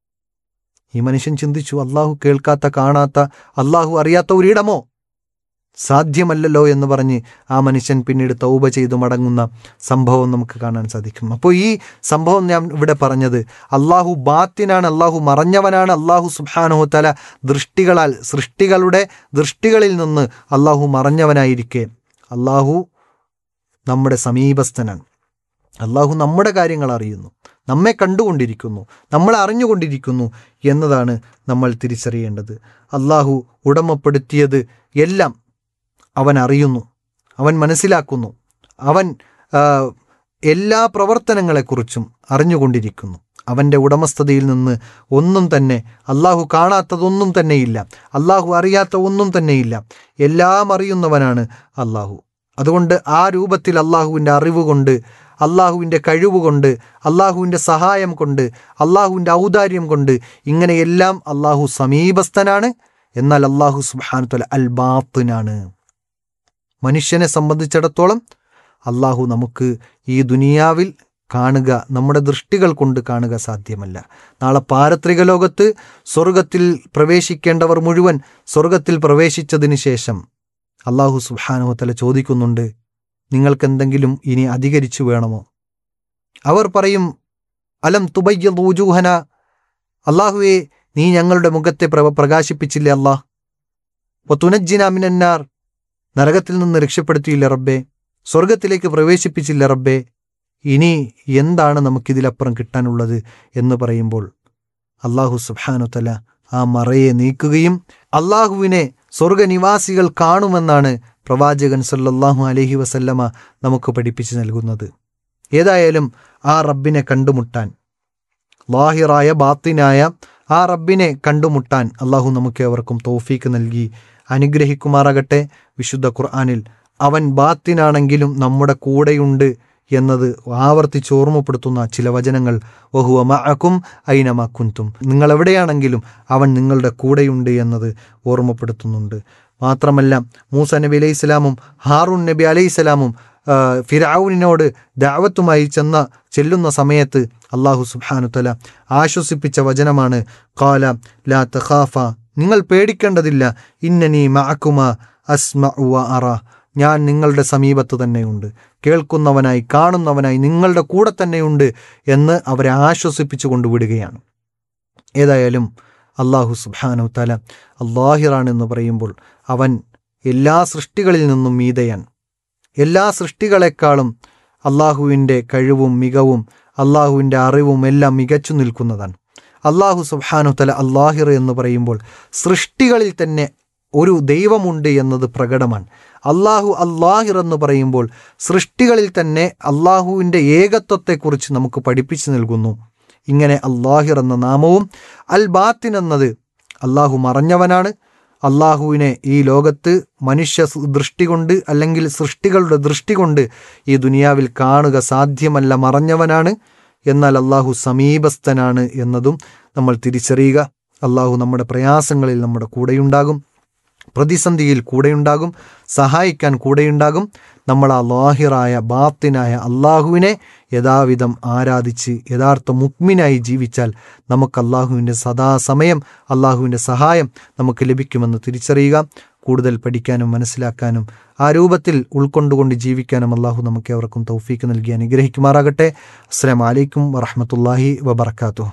Speaker 4: ഈ മനുഷ്യൻ ചിന്തിച്ചു അള്ളാഹു കേൾക്കാത്ത കാണാത്ത അള്ളാഹു അറിയാത്ത ഒരിടമോ സാധ്യമല്ലല്ലോ എന്ന് പറഞ്ഞ് ആ മനുഷ്യൻ പിന്നീട് തൗബ ചെയ്തു മടങ്ങുന്ന സംഭവം നമുക്ക് കാണാൻ സാധിക്കും അപ്പോൾ ഈ സംഭവം ഞാൻ ഇവിടെ പറഞ്ഞത് അള്ളാഹു ബാത്തിനാണ് അള്ളാഹു മറഞ്ഞവനാണ് അള്ളാഹു സുബാനുഹു തല ദൃഷ്ടികളാൽ സൃഷ്ടികളുടെ ദൃഷ്ടികളിൽ നിന്ന് അള്ളാഹു മറഞ്ഞവനായിരിക്കെ അള്ളാഹു നമ്മുടെ സമീപസ്ഥനാണ് അള്ളാഹു നമ്മുടെ കാര്യങ്ങൾ അറിയുന്നു നമ്മെ കണ്ടുകൊണ്ടിരിക്കുന്നു നമ്മളെ അറിഞ്ഞുകൊണ്ടിരിക്കുന്നു എന്നതാണ് നമ്മൾ തിരിച്ചറിയേണ്ടത് അള്ളാഹു ഉടമപ്പെടുത്തിയത് എല്ലാം അവൻ അറിയുന്നു അവൻ മനസ്സിലാക്കുന്നു അവൻ ആ, എല്ലാ പ്രവർത്തനങ്ങളെക്കുറിച്ചും അറിഞ്ഞുകൊണ്ടിരിക്കുന്നു അവൻ്റെ ഉടമസ്ഥതയിൽ നിന്ന് ഒന്നും തന്നെ അള്ളാഹു കാണാത്തതൊന്നും തന്നെയില്ല അള്ളാഹു അറിയാത്ത ഒന്നും തന്നെയില്ല എല്ലാം അറിയുന്നവനാണ് അള്ളാഹു അതുകൊണ്ട് ആ രൂപത്തിൽ അള്ളാഹുവിൻ്റെ അറിവ് കൊണ്ട് അള്ളാഹുവിൻ്റെ കഴിവ് കൊണ്ട് അള്ളാഹുവിൻ്റെ സഹായം കൊണ്ട് അള്ളാഹുവിൻ്റെ ഔദാര്യം കൊണ്ട് ഇങ്ങനെയെല്ലാം അള്ളാഹു സമീപസ്ഥനാണ് എന്നാൽ അള്ളാഹു സുബാനുത്തല അൽ ബാത്തിനാണ് മനുഷ്യനെ സംബന്ധിച്ചിടത്തോളം അള്ളാഹു നമുക്ക് ഈ ദുനിയാവിൽ കാണുക നമ്മുടെ ദൃഷ്ടികൾ കൊണ്ട് കാണുക സാധ്യമല്ല നാളെ പാരത്രിക ലോകത്ത് സ്വർഗത്തിൽ പ്രവേശിക്കേണ്ടവർ മുഴുവൻ സ്വർഗത്തിൽ പ്രവേശിച്ചതിന് ശേഷം അള്ളാഹു സുബാനുഹത്തല ചോദിക്കുന്നുണ്ട് നിങ്ങൾക്കെന്തെങ്കിലും ഇനി അധികരിച്ചു വേണമോ അവർ പറയും അലം തുബയ്യൂജൂഹന അള്ളാഹുവെ നീ ഞങ്ങളുടെ മുഖത്തെ പ്ര പ്രകാശിപ്പിച്ചില്ലേ അല്ലാഹ് ഒത്തുനജ്ജിന മിനന്നാർ നരകത്തിൽ നിന്ന് രക്ഷപ്പെടുത്തിയില്ല റബ്ബേ സ്വർഗത്തിലേക്ക് പ്രവേശിപ്പിച്ചില്ല റബ്ബേ ഇനി എന്താണ് നമുക്കിതിലപ്പുറം കിട്ടാനുള്ളത് എന്ന് പറയുമ്പോൾ അള്ളാഹു സുബാനുത്തല ആ മറയെ നീക്കുകയും അള്ളാഹുവിനെ സ്വർഗനിവാസികൾ കാണുമെന്നാണ് പ്രവാചകൻ സല്ലല്ലാഹു അലൈഹി വസല്ലമ നമുക്ക് പഠിപ്പിച്ചു നൽകുന്നത് ഏതായാലും ആ റബ്ബിനെ കണ്ടുമുട്ടാൻ ലാഹിറായ ബാത്തിനായ ആ റബ്ബിനെ കണ്ടുമുട്ടാൻ അള്ളാഹു നമുക്ക് അവർക്കും തോഫീക്ക് നൽകി അനുഗ്രഹിക്കുമാറാകട്ടെ വിശുദ്ധ ഖുർആാനിൽ അവൻ ബാത്തിനാണെങ്കിലും നമ്മുടെ കൂടെയുണ്ട് എന്നത് ആവർത്തിച്ച് ഓർമ്മപ്പെടുത്തുന്ന ചില വചനങ്ങൾ വഹുവ മഅക്കും ഐനമാക്കുന്തും നിങ്ങൾ എവിടെയാണെങ്കിലും അവൻ നിങ്ങളുടെ കൂടെയുണ്ട് എന്നത് ഓർമ്മപ്പെടുത്തുന്നുണ്ട് മാത്രമല്ല മൂസ നബി അലൈഹി സ്വലാമും ഹാറൂൻ നബി അലൈഹി സ്വലാമും ഫിറാവുനിനോട് ദാവത്തുമായി ചെന്ന ചെല്ലുന്ന സമയത്ത് അള്ളാഹു സുബാനുത്തല ആശ്വസിപ്പിച്ച വചനമാണ് കാല ലാ തഖാഫ നിങ്ങൾ പേടിക്കേണ്ടതില്ല ഇന്നനി മഅക്കുമ അസ്മ വ അറ ഞാൻ നിങ്ങളുടെ സമീപത്ത് തന്നെയുണ്ട് കേൾക്കുന്നവനായി കാണുന്നവനായി നിങ്ങളുടെ കൂടെ തന്നെയുണ്ട് എന്ന് അവരെ ആശ്വസിപ്പിച്ചു കൊണ്ടുവിടുകയാണ് ഏതായാലും അള്ളാഹു സുബാനു തല അള്ളാഹിറാണെന്ന് പറയുമ്പോൾ അവൻ എല്ലാ സൃഷ്ടികളിൽ നിന്നും മീതയാണ് എല്ലാ സൃഷ്ടികളെക്കാളും അള്ളാഹുവിൻ്റെ കഴിവും മികവും അള്ളാഹുവിൻ്റെ അറിവും എല്ലാം മികച്ചു നിൽക്കുന്നതാണ് അള്ളാഹു സുബാനു തല അള്ളാഹിർ എന്ന് പറയുമ്പോൾ സൃഷ്ടികളിൽ തന്നെ ഒരു ദൈവമുണ്ട് എന്നത് പ്രകടമാണ് അള്ളാഹു അള്ളാഹിർ എന്ന് പറയുമ്പോൾ സൃഷ്ടികളിൽ തന്നെ അള്ളാഹുവിൻ്റെ ഏകത്വത്തെക്കുറിച്ച് നമുക്ക് പഠിപ്പിച്ചു നൽകുന്നു ഇങ്ങനെ അള്ളാഹിർ എന്ന നാമവും അൽ ബാത്തിൻ എന്നത് അള്ളാഹു മറഞ്ഞവനാണ് അള്ളാഹുവിനെ ഈ ലോകത്ത് മനുഷ്യ ദൃഷ്ടി കൊണ്ട് അല്ലെങ്കിൽ സൃഷ്ടികളുടെ ദൃഷ്ടി കൊണ്ട് ഈ ദുനിയാവിൽ കാണുക സാധ്യമല്ല മറഞ്ഞവനാണ് എന്നാൽ അള്ളാഹു സമീപസ്ഥനാണ് എന്നതും നമ്മൾ തിരിച്ചറിയുക അള്ളാഹു നമ്മുടെ പ്രയാസങ്ങളിൽ നമ്മുടെ കൂടെയുണ്ടാകും പ്രതിസന്ധിയിൽ കൂടെയുണ്ടാകും സഹായിക്കാൻ കൂടെയുണ്ടാകും നമ്മൾ ആ ലാഹിറായ ബാത്തിനായ അള്ളാഹുവിനെ യഥാവിധം ആരാധിച്ച് യഥാർത്ഥ മുക്മിനായി ജീവിച്ചാൽ നമുക്ക് അള്ളാഹുവിൻ്റെ സദാസമയം അള്ളാഹുവിൻ്റെ സഹായം നമുക്ക് ലഭിക്കുമെന്ന് തിരിച്ചറിയുക കൂടുതൽ പഠിക്കാനും മനസ്സിലാക്കാനും ആ രൂപത്തിൽ ഉൾക്കൊണ്ടുകൊണ്ട് ജീവിക്കാനും അള്ളാഹു നമുക്ക് അവർക്കും തൗഫീക്ക് നൽകി അനുഗ്രഹിക്കുമാറാകട്ടെ അസ്സാം വലൈക്കും വറഹമത്തല്ലാഹി വബർക്കാത്തു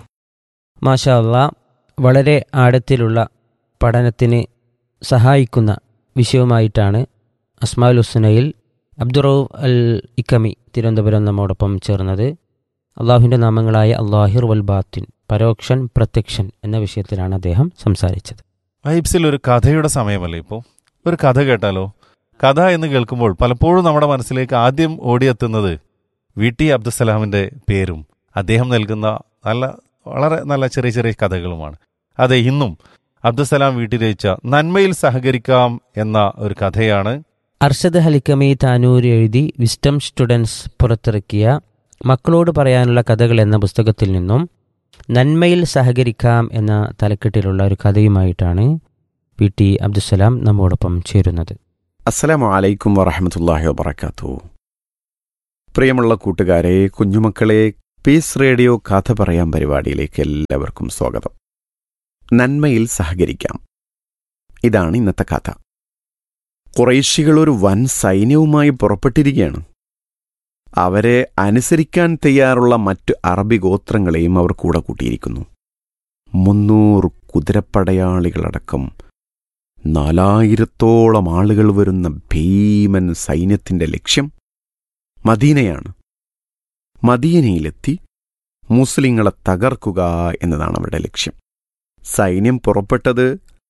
Speaker 1: മാഷാ അല്ലാ വളരെ ആഴത്തിലുള്ള പഠനത്തിന് സഹായിക്കുന്ന വിഷയവുമായിട്ടാണ് അസ്മാൽ ഹുസ്നയിൽ അബ്ദുറൌഫ് അൽ ഇക്കമി തിരുവനന്തപുരം നമ്മോടൊപ്പം ചേർന്നത് അള്ളാഹുവിൻ്റെ നാമങ്ങളായ അള്ളാഹിർ വൽ ബാത്തിൻ പരോക്ഷൻ പ്രത്യക്ഷൻ എന്ന വിഷയത്തിലാണ് അദ്ദേഹം സംസാരിച്ചത്
Speaker 3: വൈബ്സിൽ ഒരു കഥയുടെ സമയമല്ലേ ഇപ്പോൾ ഒരു കഥ കേട്ടാലോ കഥ എന്ന് കേൾക്കുമ്പോൾ പലപ്പോഴും നമ്മുടെ മനസ്സിലേക്ക് ആദ്യം ഓടിയെത്തുന്നത് വി ടി അബ്ദുസലാമിൻ്റെ പേരും അദ്ദേഹം നൽകുന്ന നല്ല വളരെ നല്ല ചെറിയ ചെറിയ കഥകളുമാണ് അതെ ഇന്നും അബ്ദുസലാം വീട്ടിൽ രചിച്ച നന്മയിൽ സഹകരിക്കാം എന്ന ഒരു കഥയാണ്
Speaker 1: അർഷദ് ഹലിക്കമി താനൂർ എഴുതി വിസ്റ്റം സ്റ്റുഡൻസ് പുറത്തിറക്കിയ മക്കളോട് പറയാനുള്ള കഥകൾ എന്ന പുസ്തകത്തിൽ നിന്നും നന്മയിൽ സഹകരിക്കാം എന്ന തലക്കെട്ടിലുള്ള ഒരു കഥയുമായിട്ടാണ് പി ടി അബ്ദുസലാം നമ്മോടൊപ്പം ചേരുന്നത്
Speaker 5: അസ്സലാമു അലൈക്കും വറഹമത്തല്ലാഹി വബർക്കാത്തു പ്രിയമുള്ള കൂട്ടുകാരെ കുഞ്ഞുമക്കളെ പീസ് റേഡിയോ കഥ പറയാൻ പരിപാടിയിലേക്ക് എല്ലാവർക്കും സ്വാഗതം നന്മയിൽ സഹകരിക്കാം ഇതാണ് ഇന്നത്തെ കഥ കുറേശികൾ ഒരു വൻ സൈന്യവുമായി പുറപ്പെട്ടിരിക്കുകയാണ് അവരെ അനുസരിക്കാൻ തയ്യാറുള്ള മറ്റു അറബി ഗോത്രങ്ങളെയും അവർ കൂടെ കൂട്ടിയിരിക്കുന്നു മുന്നൂറ് കുതിരപ്പടയാളികളടക്കം നാലായിരത്തോളം ആളുകൾ വരുന്ന ഭീമൻ സൈന്യത്തിന്റെ ലക്ഷ്യം മദീനയാണ് മദീനയിലെത്തി മുസ്ലിങ്ങളെ തകർക്കുക എന്നതാണ് അവരുടെ ലക്ഷ്യം സൈന്യം പുറപ്പെട്ടത്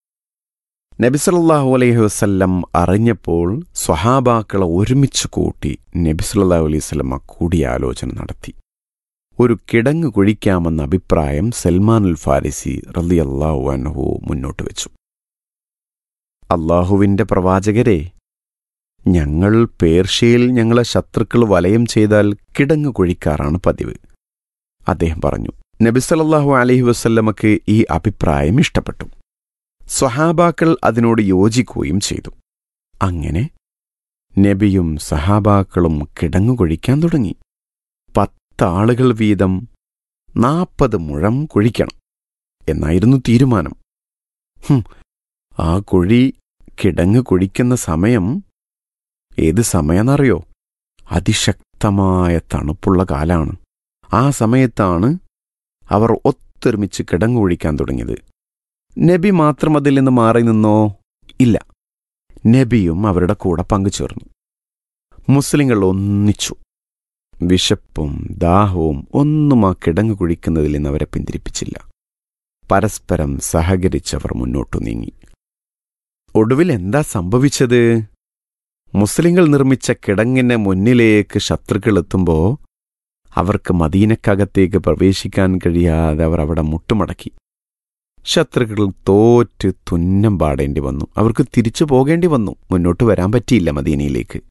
Speaker 5: നബിസല്ലാഹു അലൈഹി വസ്ല്ലം അറിഞ്ഞപ്പോൾ സ്വഹാബാക്കളെ ഒരുമിച്ച് കൂട്ടി നബിസല്ലാഹു അലൈഹി വസ്ലമ കൂടിയാലോചന നടത്തി ഒരു കിടങ്ങ് കുഴിക്കാമെന്ന അഭിപ്രായം സൽമാനുൽ ഫാരിസി റലിയല്ലാഹു അൻഹു മുന്നോട്ട് വെച്ചു അള്ളാഹുവിന്റെ പ്രവാചകരെ ഞങ്ങൾ പേർഷ്യയിൽ ഞങ്ങളെ ശത്രുക്കൾ വലയം ചെയ്താൽ കിടങ്ങ് കുഴിക്കാറാണ് പതിവ് അദ്ദേഹം പറഞ്ഞു നബിസലല്ലാഹു അലഹി വസ്ല്ലമക്ക് ഈ അഭിപ്രായം ഇഷ്ടപ്പെട്ടു സ്വഹാബാക്കൾ അതിനോട് യോജിക്കുകയും ചെയ്തു അങ്ങനെ നബിയും സഹാബാക്കളും കിടങ്ങു കുഴിക്കാൻ തുടങ്ങി പത്താളുകൾ വീതം നാൽപ്പത് മുഴം കുഴിക്കണം എന്നായിരുന്നു തീരുമാനം ഹും, ആ കുഴി കിടങ്ങ് കുഴിക്കുന്ന സമയം ഏത് സമയെന്നറിയോ അതിശക്തമായ തണുപ്പുള്ള കാലാണ് ആ സമയത്താണ് അവർ ഒത്തൊരുമിച്ച് കിടങ്ങ് കുഴിക്കാൻ തുടങ്ങിയത് നബി മാത്രം അതിൽ നിന്ന് മാറി നിന്നോ ഇല്ല നബിയും അവരുടെ കൂടെ പങ്കുചേർന്നു മുസ്ലിങ്ങൾ ഒന്നിച്ചു വിശപ്പും ദാഹവും ഒന്നും ആ കിടങ്ങ് കുഴിക്കുന്നതിൽ നിന്ന് അവരെ പിന്തിരിപ്പിച്ചില്ല പരസ്പരം സഹകരിച്ചവർ മുന്നോട്ടു നീങ്ങി ഒടുവിൽ എന്താ സംഭവിച്ചത് മുസ്ലിങ്ങൾ നിർമ്മിച്ച കിടങ്ങിന് മുന്നിലേക്ക് ശത്രുക്കൾ എത്തുമ്പോ അവർക്ക് മദീനക്കകത്തേക്ക് പ്രവേശിക്കാൻ കഴിയാതെ അവർ അവിടെ മുട്ടുമടക്കി ശത്രുക്കൾ തോറ്റ് തുന്നം പാടേണ്ടി വന്നു അവർക്ക് തിരിച്ചു പോകേണ്ടി വന്നു മുന്നോട്ട് വരാൻ പറ്റിയില്ല മദീനയിലേക്ക്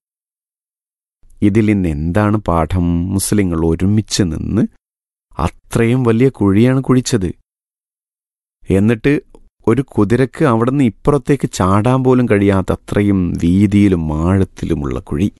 Speaker 5: ഇതിൽ നിന്ന് എന്താണ് പാഠം മുസ്ലിങ്ങൾ ഒരുമിച്ച് നിന്ന് അത്രയും വലിയ കുഴിയാണ് കുഴിച്ചത് എന്നിട്ട് ഒരു കുതിരക്ക് അവിടുന്ന് ഇപ്പുറത്തേക്ക് ചാടാൻ പോലും കഴിയാത്ത അത്രയും വീതിയിലും ആഴത്തിലുമുള്ള കുഴി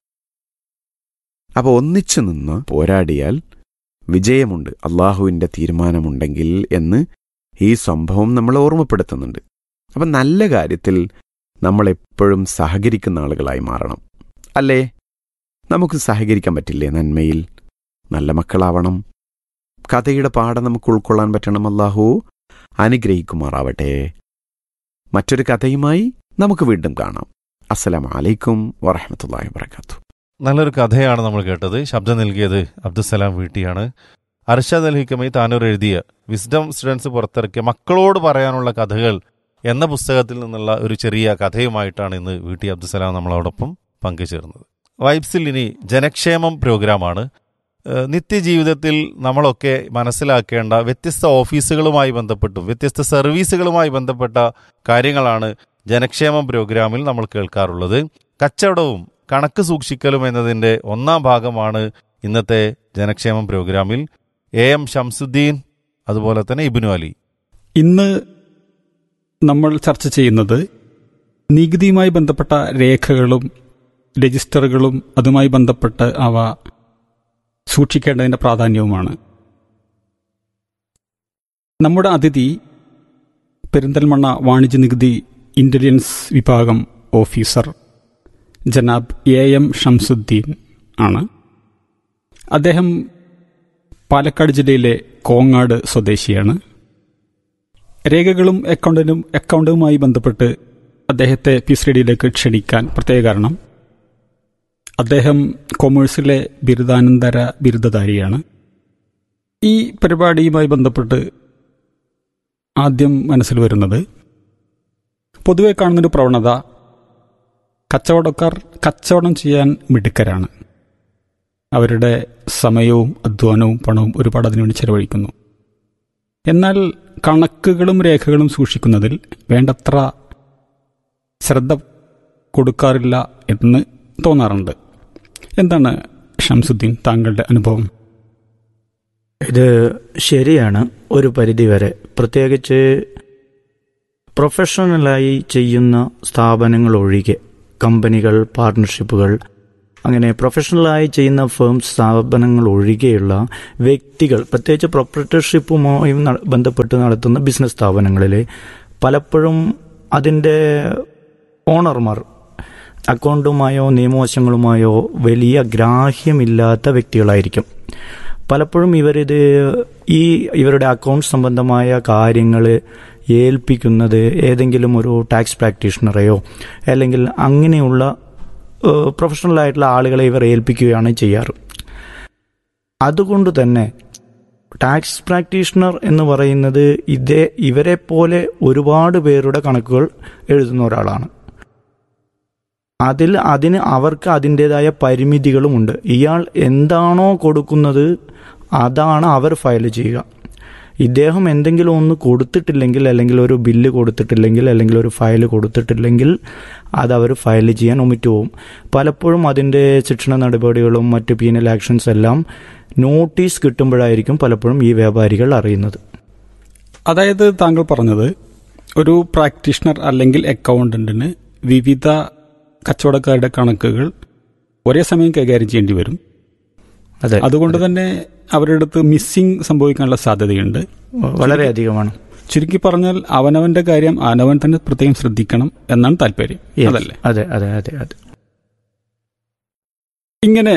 Speaker 5: അപ്പൊ ഒന്നിച്ചു നിന്ന് പോരാടിയാൽ വിജയമുണ്ട് അള്ളാഹുവിന്റെ തീരുമാനമുണ്ടെങ്കിൽ എന്ന് ഈ സംഭവം നമ്മളെ ഓർമ്മപ്പെടുത്തുന്നുണ്ട് അപ്പം നല്ല കാര്യത്തിൽ നമ്മൾ എപ്പോഴും സഹകരിക്കുന്ന ആളുകളായി മാറണം അല്ലേ നമുക്ക് സഹകരിക്കാൻ പറ്റില്ലേ നന്മയിൽ നല്ല മക്കളാവണം കഥയുടെ പാഠം നമുക്ക് ഉൾക്കൊള്ളാൻ പറ്റണം അല്ലാഹു അനുഗ്രഹിക്കുമാറാവട്ടെ മറ്റൊരു കഥയുമായി നമുക്ക് വീണ്ടും കാണാം അസ്സലാമു അലൈക്കും വറഹമത്തല്ലാഹി വബർക്കാത്തു
Speaker 3: നല്ലൊരു കഥയാണ് നമ്മൾ കേട്ടത് ശബ്ദം നൽകിയത് അബ്ദുസലാം വീട്ടിയാണ് അർഷദ് അൽ ഹിക്കമി താനൂർ എഴുതിയ വിസ്ഡം സ്റ്റുഡൻസ് പുറത്തിറക്കിയ മക്കളോട് പറയാനുള്ള കഥകൾ എന്ന പുസ്തകത്തിൽ നിന്നുള്ള ഒരു ചെറിയ കഥയുമായിട്ടാണ് ഇന്ന് വീട്ടി അബ്ദുസലാം നമ്മളോടൊപ്പം പങ്കുചേർന്നത് വൈബ്സിൽ ഇനി ജനക്ഷേമം പ്രോഗ്രാമാണ് ഏഹ് നിത്യജീവിതത്തിൽ നമ്മളൊക്കെ മനസ്സിലാക്കേണ്ട വ്യത്യസ്ത ഓഫീസുകളുമായി ബന്ധപ്പെട്ടും വ്യത്യസ്ത സർവീസുകളുമായി ബന്ധപ്പെട്ട കാര്യങ്ങളാണ് ജനക്ഷേമം പ്രോഗ്രാമിൽ നമ്മൾ കേൾക്കാറുള്ളത് കച്ചവടവും കണക്ക് സൂക്ഷിക്കലും എന്നതിൻ്റെ ഒന്നാം ഭാഗമാണ് ഇന്നത്തെ ജനക്ഷേമം പ്രോഗ്രാമിൽ എ എം ഷംസുദ്ദീൻ അതുപോലെ തന്നെ ഇബിനു അലി
Speaker 6: ഇന്ന് നമ്മൾ ചർച്ച ചെയ്യുന്നത് നികുതിയുമായി ബന്ധപ്പെട്ട രേഖകളും രജിസ്റ്ററുകളും അതുമായി ബന്ധപ്പെട്ട് അവ സൂക്ഷിക്കേണ്ടതിൻ്റെ പ്രാധാന്യവുമാണ് നമ്മുടെ അതിഥി പെരിന്തൽമണ്ണ വാണിജ്യ നികുതി ഇന്റലിജൻസ് വിഭാഗം ഓഫീസർ ജനാബ് എ എം ഷംസുദ്ദീൻ ആണ് അദ്ദേഹം പാലക്കാട് ജില്ലയിലെ കോങ്ങാട് സ്വദേശിയാണ് രേഖകളും അക്കൗണ്ടിനും അക്കൗണ്ടുമായി ബന്ധപ്പെട്ട് അദ്ദേഹത്തെ പി ഡിയിലേക്ക് ക്ഷണിക്കാൻ പ്രത്യേക കാരണം അദ്ദേഹം കൊമേഴ്സിലെ ബിരുദാനന്തര ബിരുദധാരിയാണ് ഈ പരിപാടിയുമായി ബന്ധപ്പെട്ട് ആദ്യം മനസ്സിൽ വരുന്നത് പൊതുവെ കാണുന്നൊരു പ്രവണത കച്ചവടക്കാർ കച്ചവടം ചെയ്യാൻ മിടുക്കരാണ് അവരുടെ സമയവും അധ്വാനവും പണവും ഒരുപാട് അതിനുവേണ്ടി ചെലവഴിക്കുന്നു എന്നാൽ കണക്കുകളും രേഖകളും സൂക്ഷിക്കുന്നതിൽ വേണ്ടത്ര ശ്രദ്ധ കൊടുക്കാറില്ല എന്ന് തോന്നാറുണ്ട് എന്താണ് ഷംസുദ്ദീൻ താങ്കളുടെ അനുഭവം
Speaker 7: ഇത് ശരിയാണ് ഒരു പരിധിവരെ പ്രത്യേകിച്ച് പ്രൊഫഷണലായി ചെയ്യുന്ന സ്ഥാപനങ്ങൾ ഒഴികെ കമ്പനികൾ പാർട്ട്ണർഷിപ്പുകൾ അങ്ങനെ പ്രൊഫഷണലായി ചെയ്യുന്ന ഫേം സ്ഥാപനങ്ങൾ ഒഴികെയുള്ള വ്യക്തികൾ പ്രത്യേകിച്ച് പ്രൊപ്പറേറ്റർഷിപ്പുമായി ന- ബന്ധപ്പെട്ട് നടത്തുന്ന ബിസിനസ് സ്ഥാപനങ്ങളിൽ പലപ്പോഴും അതിൻ്റെ ഓണർമാർ അക്കൗണ്ടുമായോ നിയമവശങ്ങളുമായോ വലിയ ഗ്രാഹ്യമില്ലാത്ത വ്യക്തികളായിരിക്കും പലപ്പോഴും ഇവരിത് ഈ ഇവരുടെ അക്കൗണ്ട് സംബന്ധമായ കാര്യങ്ങൾ ഏൽപ്പിക്കുന്നത് ഏതെങ്കിലും ഒരു ടാക്സ് പ്രാക്ടീഷണറെയോ അല്ലെങ്കിൽ അങ്ങനെയുള്ള ഏഹ്, പ്രൊഫഷണൽ ആയിട്ടുള്ള ആളുകളെ ഇവർ ഏൽപ്പിക്കുകയാണ് ചെയ്യാറ് അതുകൊണ്ട് തന്നെ ടാക്സ് പ്രാക്ടീഷണർ എന്ന് പറയുന്നത് ഇതേ ഇവരെ പോലെ ഒരുപാട് പേരുടെ കണക്കുകൾ എഴുതുന്ന ഒരാളാണ് അതിൽ അതിന് അവർക്ക് അതിൻ്റെതായ പരിമിതികളുമുണ്ട് ഇയാൾ എന്താണോ കൊടുക്കുന്നത് അതാണ് അവർ ഫയൽ ചെയ്യുക ഇദ്ദേഹം എന്തെങ്കിലും ഒന്ന് കൊടുത്തിട്ടില്ലെങ്കിൽ അല്ലെങ്കിൽ ഒരു ബില്ല് കൊടുത്തിട്ടില്ലെങ്കിൽ അല്ലെങ്കിൽ ഒരു ഫയൽ കൊടുത്തിട്ടില്ലെങ്കിൽ അത് അവർ ഫയൽ ചെയ്യാൻ ഒമിറ്റ് പോകും പലപ്പോഴും അതിൻ്റെ ശിക്ഷണ നടപടികളും മറ്റ് പീനൽ ആക്ഷൻസ് എല്ലാം നോട്ടീസ് കിട്ടുമ്പോഴായിരിക്കും പലപ്പോഴും ഈ വ്യാപാരികൾ അറിയുന്നത്
Speaker 6: അതായത് താങ്കൾ പറഞ്ഞത് ഒരു പ്രാക്ടീഷണർ അല്ലെങ്കിൽ അക്കൗണ്ടന്റിന് വിവിധ കച്ചവടക്കാരുടെ കണക്കുകൾ ഒരേ സമയം കൈകാര്യം ചെയ്യേണ്ടി വരും
Speaker 7: അതെ
Speaker 6: അതുകൊണ്ട് തന്നെ അവരുടെ അടുത്ത് മിസ്സിംഗ് സംഭവിക്കാനുള്ള സാധ്യതയുണ്ട്
Speaker 7: വളരെയധികമാണ്
Speaker 6: ചുരുക്കി പറഞ്ഞാൽ അവനവന്റെ കാര്യം അവനവൻ തന്നെ പ്രത്യേകം ശ്രദ്ധിക്കണം എന്നാണ് താല്പര്യം
Speaker 7: Yes.
Speaker 6: അതല്ലേ
Speaker 7: അതെ അതെ അതെ അതെ
Speaker 6: ഇങ്ങനെ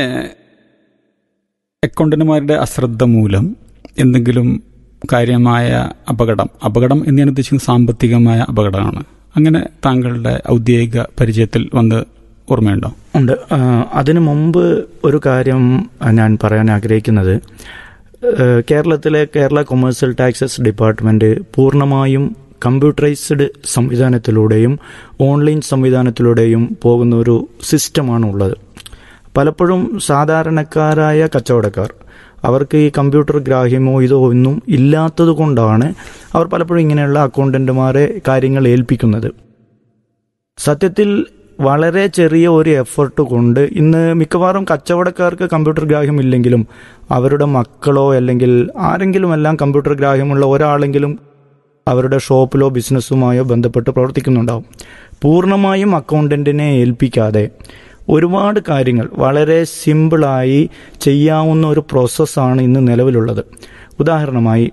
Speaker 6: അക്കൗണ്ടന്റുമാരുടെ അശ്രദ്ധ മൂലം എന്തെങ്കിലും കാര്യമായ അപകടം അപകടം എന്ന് ഞാൻ ഉദ്ദേശിക്കുന്നത് സാമ്പത്തികമായ അപകടമാണ് അങ്ങനെ താങ്കളുടെ ഔദ്യോഗിക പരിചയത്തിൽ വന്ന് ഓർമ്മയുണ്ടോ
Speaker 7: ഉണ്ട് ആ, അതിനു മുമ്പ് ഒരു കാര്യം ഞാൻ പറയാൻ ആഗ്രഹിക്കുന്നത് ഏ, കേരളത്തിലെ കേരള കൊമേഴ്സ്യൽ ടാക്സസ് ഡിപ്പാർട്ട്മെന്റ് പൂർണ്ണമായും കമ്പ്യൂട്ടറൈസ്ഡ് സംവിധാനത്തിലൂടെയും ഓൺലൈൻ സംവിധാനത്തിലൂടെയും പോകുന്ന ഒരു സിസ്റ്റമാണ് ഉള്ളത് പലപ്പോഴും സാധാരണക്കാരായ കച്ചവടക്കാർ അവർക്ക് ഈ കമ്പ്യൂട്ടർ ഗ്രാഹ്യമോ ഇതോ ഒന്നും ഇല്ലാത്തത് കൊണ്ടാണ് അവർ പലപ്പോഴും ഇങ്ങനെയുള്ള അക്കൗണ്ടന്റുമാരെ കാര്യങ്ങൾ ഏൽപ്പിക്കുന്നത് സത്യത്തിൽ വളരെ ചെറിയ ഒരു എഫർട്ട് കൊണ്ട് ഇന്ന് മിക്കവാറും കച്ചവടക്കാർക്ക് കമ്പ്യൂട്ടർ ഗ്രാഹ്യമില്ലെങ്കിലും അവരുടെ മക്കളോ അല്ലെങ്കിൽ ആരെങ്കിലും എല്ലാം കമ്പ്യൂട്ടർ ഗ്രാഹ്യമുള്ള ഒരാളെങ്കിലും അവരുടെ ഷോപ്പിലോ ബിസിനസ്സുമായോ ബന്ധപ്പെട്ട് പ്രവർത്തിക്കുന്നുണ്ടാവും പൂർണ്ണമായും അക്കൗണ്ടന്റിനെ ഏൽപ്പിക്കാതെ ഒരുപാട് കാര്യങ്ങൾ വളരെ സിമ്പിളായി ചെയ്യാവുന്ന ഒരു പ്രോസസ്സാണ് ഇന്ന് നിലവിലുള്ളത് ഉദാഹരണമായി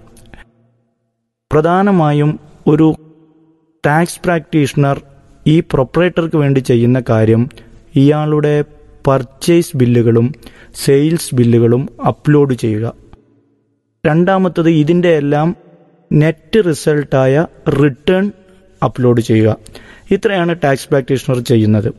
Speaker 7: പ്രധാനമായും ഒരു ടാക്സ് പ്രാക്ടീഷണർ ഈ പ്രൊപ്പറേറ്റർക്ക് വേണ്ടി ചെയ്യുന്ന കാര്യം ഇയാളുടെ പർച്ചേസ് ബില്ലുകളും സെയിൽസ് ബില്ലുകളും അപ്ലോഡ് ചെയ്യുക രണ്ടാമത്തത് ഇതിൻ്റെ എല്ലാം നെറ്റ് റിസൾട്ടായ റിട്ടേൺ അപ്ലോഡ് ചെയ്യുക ഇത്രയാണ് ടാക്സ് പ്രാക്ടീഷണർ ചെയ്യുന്നത്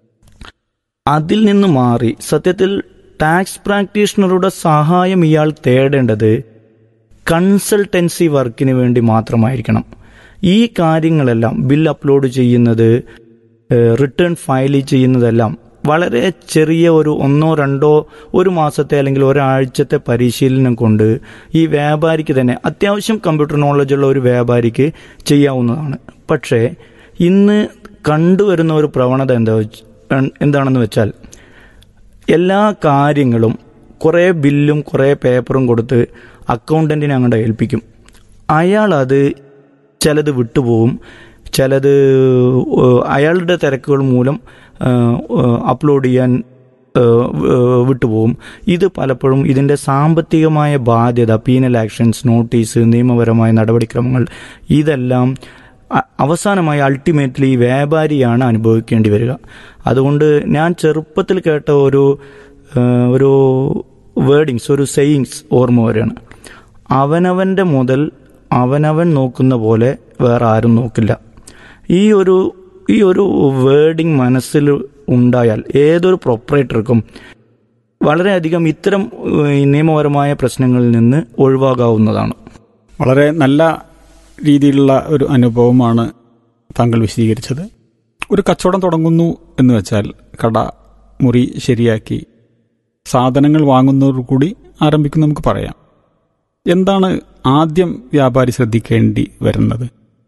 Speaker 7: അതിൽ നിന്ന് മാറി സത്യത്തിൽ ടാക്സ് പ്രാക്ടീഷണറുടെ സഹായം ഇയാൾ തേടേണ്ടത് കൺസൾട്ടൻസി വർക്കിന് വേണ്ടി മാത്രമായിരിക്കണം ഈ കാര്യങ്ങളെല്ലാം ബിൽ അപ്ലോഡ് ചെയ്യുന്നത് റിട്ടേൺ ഫയൽ ചെയ്യുന്നതെല്ലാം വളരെ ചെറിയ ഒരു ഒന്നോ രണ്ടോ ഒരു മാസത്തെ അല്ലെങ്കിൽ ഒരാഴ്ചത്തെ പരിശീലനം കൊണ്ട് ഈ വ്യാപാരിക്ക് തന്നെ അത്യാവശ്യം കമ്പ്യൂട്ടർ നോളജുള്ള ഒരു വ്യാപാരിക്ക് ചെയ്യാവുന്നതാണ് പക്ഷേ ഇന്ന് കണ്ടുവരുന്ന ഒരു പ്രവണത എന്താ വെച്ച്- എന്താണെന്ന് വെച്ചാൽ എല്ലാ കാര്യങ്ങളും കുറേ ബില്ലും കുറേ പേപ്പറും കൊടുത്ത് അക്കൗണ്ടന്റിനെ അങ്ങോട്ട് ഏൽപ്പിക്കും അയാൾ അത് ചിലത് വിട്ടുപോകും ചിലത് ഏഹ്, അയാളുടെ തിരക്കുകൾ മൂലം ഏഹ്, ഏഹ്, അപ്ലോഡ് ചെയ്യാൻ ഏഹ്, ഏഹ്, വിട്ടുപോകും ഇത് പലപ്പോഴും ഇതിൻ്റെ സാമ്പത്തികമായ ബാധ്യത പീനൽ ആക്ഷൻസ് നോട്ടീസ് നിയമപരമായ നടപടിക്രമങ്ങൾ ഇതെല്ലാം അ- അവസാനമായി അൾട്ടിമേറ്റ്ലി വ്യാപാരിയാണ് അനുഭവിക്കേണ്ടി വരിക അതുകൊണ്ട് ഞാൻ ചെറുപ്പത്തിൽ കേട്ട ഒരു ഏഹ്, ഒരു വേർഡിങ്സ് ഒരു സെയിങ്സ് ഓർമ്മ വരികയാണ് അവനവൻ്റെ മുതൽ അവനവൻ നോക്കുന്ന പോലെ വേറെ ആരും നോക്കില്ല ഈ ഒരു ഈ ഒരു വേർഡിങ് മനസ്സിൽ ഉണ്ടായാൽ ഏതൊരു പ്രൊപ്പറേറ്റർക്കും വളരെയധികം ഇത്തരം ഏഹ്, നിയമപരമായ പ്രശ്നങ്ങളിൽ നിന്ന് ഒഴിവാകാവുന്നതാണ്
Speaker 6: വളരെ നല്ല രീതിയിലുള്ള ഒരു അനുഭവമാണ് താങ്കൾ വിശദീകരിച്ചത് ഒരു കച്ചവടം തുടങ്ങുന്നു എന്ന് വെച്ചാൽ കട മുറി ശരിയാക്കി സാധനങ്ങൾ വാങ്ങുന്നതോടു കൂടി ആരംഭിക്കും നമുക്ക് പറയാം എന്താണ് ആദ്യം വ്യാപാരി ശ്രദ്ധിക്കേണ്ടി വരുന്നത്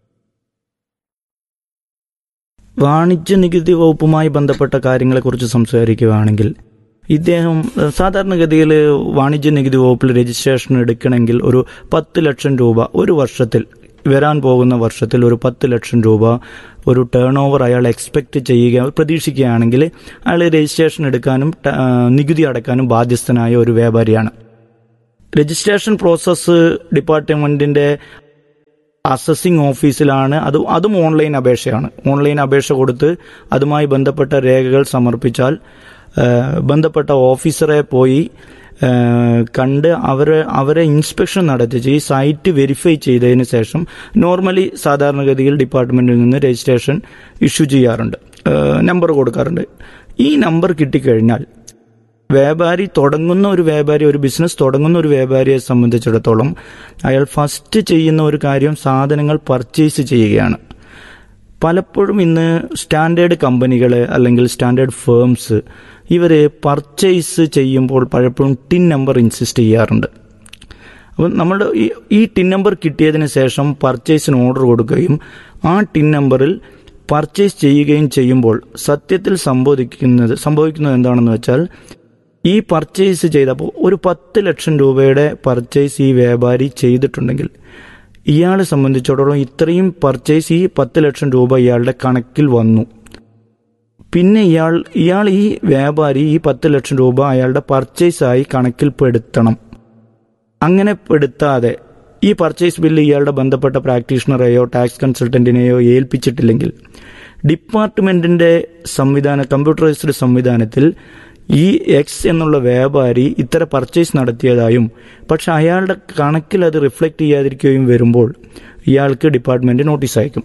Speaker 7: വാണിജ്യ നികുതി വകുപ്പുമായി ബന്ധപ്പെട്ട കാര്യങ്ങളെക്കുറിച്ച് സംസാരിക്കുകയാണെങ്കിൽ ഇദ്ദേഹം ഏഹ്, സാധാരണഗതിയിൽ വാണിജ്യ നികുതി വകുപ്പിൽ രജിസ്ട്രേഷൻ എടുക്കണമെങ്കിൽ ഒരു പത്ത് ലക്ഷം രൂപ ഒരു വർഷത്തിൽ വരാൻ പോകുന്ന വർഷത്തിൽ ഒരു പത്ത് ലക്ഷം രൂപ ഒരു ടേൺ ഓവർ അയാൾ എക്സ്പെക്ട് ചെയ്യുക പ്രതീക്ഷിക്കുകയാണെങ്കിൽ അയാൾ രജിസ്ട്രേഷൻ എടുക്കാനും ട- ആ, നികുതി അടക്കാനും ബാധ്യസ്ഥനായ ഒരു വ്യാപാരിയാണ് രജിസ്ട്രേഷൻ പ്രോസസ്സ് ഡിപ്പാർട്ട്മെന്റിന്റെ അസസിംഗ് ഓഫീസിലാണ് അത് അതും ഓൺലൈൻ അപേക്ഷയാണ് ഓൺലൈൻ അപേക്ഷ കൊടുത്ത് അതുമായി ബന്ധപ്പെട്ട രേഖകൾ സമർപ്പിച്ചാൽ ആ, ബന്ധപ്പെട്ട ഓഫീസറെ പോയി ആ, കണ്ട് അവരെ അവരെ ഇൻസ്പെക്ഷൻ നടത്തിച്ച് ഈ സൈറ്റ് വെരിഫൈ ചെയ്തതിന് ശേഷം നോർമലി സാധാരണഗതിയിൽ ഡിപ്പാർട്ട്മെന്റിൽ നിന്ന് രജിസ്ട്രേഷൻ ഇഷ്യൂ ചെയ്യാറുണ്ട് ആ, നമ്പർ കൊടുക്കാറുണ്ട് ഈ നമ്പർ കിട്ടിക്കഴിഞ്ഞാൽ വ്യാപാരി തുടങ്ങുന്ന ഒരു വ്യാപാരി ഒരു ബിസിനസ് തുടങ്ങുന്ന ഒരു വ്യാപാരിയെ സംബന്ധിച്ചിടത്തോളം അയാൾ ഫസ്റ്റ് ചെയ്യുന്ന ഒരു കാര്യം സാധനങ്ങൾ പർച്ചേസ് ചെയ്യുകയാണ് പലപ്പോഴും ഇന്ന് സ്റ്റാൻഡേർഡ് കമ്പനികൾ അല്ലെങ്കിൽ സ്റ്റാൻഡേർഡ് ഫേംസ് ഇവർ പർച്ചേസ് ചെയ്യുമ്പോൾ പലപ്പോഴും ടിൻ നമ്പർ ഇൻസിസ്റ്റ് ചെയ്യാറുണ്ട് അപ്പം നമ്മുടെ ഈ ഈ ടിൻ നമ്പർ കിട്ടിയതിന് ശേഷം പർച്ചേസിന് ഓർഡർ കൊടുക്കുകയും ആ ടിൻ നമ്പറിൽ പർച്ചേസ് ചെയ്യുകയും ചെയ്യുമ്പോൾ സത്യത്തിൽ സംഭവിക്കുന്നത് സംഭവിക്കുന്നത് എന്താണെന്ന് വെച്ചാൽ ഈ പർച്ചേസ് ചെയ്തപ്പോൾ ഒരു പത്ത് ലക്ഷം രൂപയുടെ പർച്ചേസ് ഈ വ്യാപാരി ചെയ്തിട്ടുണ്ടെങ്കിൽ ഇയാളെ സംബന്ധിച്ചിടത്തോളം ഇത്രയും പർച്ചേസ് ഈ പത്ത് ലക്ഷം രൂപ ഇയാളുടെ കണക്കിൽ വന്നു പിന്നെ ഇയാൾ ഇയാൾ ഈ വ്യാപാരി ഈ പത്ത് ലക്ഷം രൂപ അയാളുടെ പർച്ചേസായി കണക്കിൽപ്പെടുത്തണം അങ്ങനെ പെടുത്താതെ ഈ പർച്ചേസ് ബില്ല് ഇയാളുടെ ബന്ധപ്പെട്ട പ്രാക്ടീഷണറെയോ ടാക്സ് കൺസൾട്ടന്റിനെയോ ഏൽപ്പിച്ചിട്ടില്ലെങ്കിൽ ഡിപ്പാർട്ട്മെന്റിന്റെ സംവിധാന കമ്പ്യൂട്ടറൈസ്ഡ് സംവിധാനത്തിൽ ഈ എക്സ് എന്നുള്ള വ്യാപാരി ഇത്തരം പർച്ചേസ് നടത്തിയതായും പക്ഷെ അയാളുടെ കണക്കിൽ അത് റിഫ്ലക്റ്റ് ചെയ്യാതിരിക്കുകയും വരുമ്പോൾ ഇയാൾക്ക് ഡിപ്പാർട്ട്മെന്റ് നോട്ടീസ് അയക്കും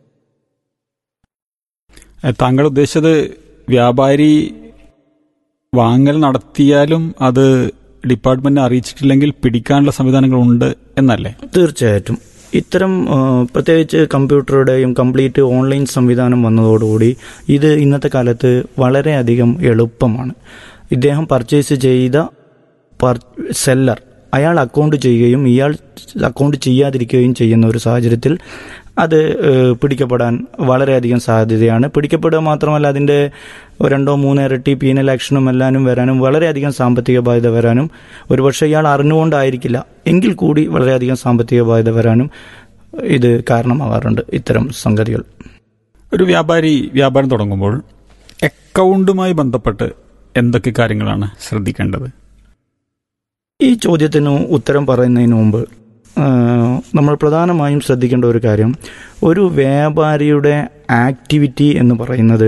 Speaker 6: ഏ, താങ്കൾ ഉദ്ദേശിച്ചത് വ്യാപാരി വാങ്ങൽ നടത്തിയാലും അത് ഡിപ്പാർട്ട്മെന്റിനെ അറിയിച്ചിട്ടില്ലെങ്കിൽ പിടിക്കാനുള്ള സംവിധാനങ്ങളുണ്ട് എന്നല്ലേ
Speaker 7: തീർച്ചയായിട്ടും ഇത്തരം ആ, പ്രത്യേകിച്ച് കമ്പ്യൂട്ടറുടെയും കംപ്ലീറ്റ് ഓൺലൈൻ സംവിധാനം വന്നതോടുകൂടി ഇത് ഇന്നത്തെ കാലത്ത് വളരെയധികം എളുപ്പമാണ് ഇദ്ദേഹം പർച്ചേസ് ചെയ്ത സെല്ലർ അയാൾ അക്കൗണ്ട് ചെയ്യുകയും ഇയാൾ അക്കൗണ്ട് ചെയ്യാതിരിക്കുകയും ചെയ്യുന്ന ഒരു സാഹചര്യത്തിൽ അത് ഏഹ്, പിടിക്കപ്പെടാൻ വളരെയധികം സാധ്യതയാണ് പിടിക്കപ്പെടുക മാത്രമല്ല അതിൻ്റെ രണ്ടോ മൂന്നോ ഇരട്ടി പീനൽ ആക്ഷനും എല്ലാനും വരാനും വളരെയധികം സാമ്പത്തിക ബാധ്യത വരാനും ഒരുപക്ഷെ ഇയാൾ അറിഞ്ഞുകൊണ്ടായിരിക്കില്ല എങ്കിൽ കൂടി വളരെയധികം സാമ്പത്തിക ബാധ്യത വരാനും ഇത് കാരണമാകാറുണ്ട് ഇത്തരം സംഗതികൾ
Speaker 6: ഒരു വ്യാപാരി വ്യാപാരം തുടങ്ങുമ്പോൾ അക്കൗണ്ടുമായി ബന്ധപ്പെട്ട് എന്തൊക്കെ കാര്യങ്ങളാണ് ശ്രദ്ധിക്കേണ്ടത്
Speaker 7: ഈ ചോദ്യത്തിന് ഉത്തരം പറയുന്നതിന് മുമ്പ് ആ, നമ്മൾ പ്രധാനമായും ശ്രദ്ധിക്കേണ്ട ഒരു കാര്യം ഒരു വ്യാപാരിയുടെ ആക്ടിവിറ്റി എന്ന് പറയുന്നത്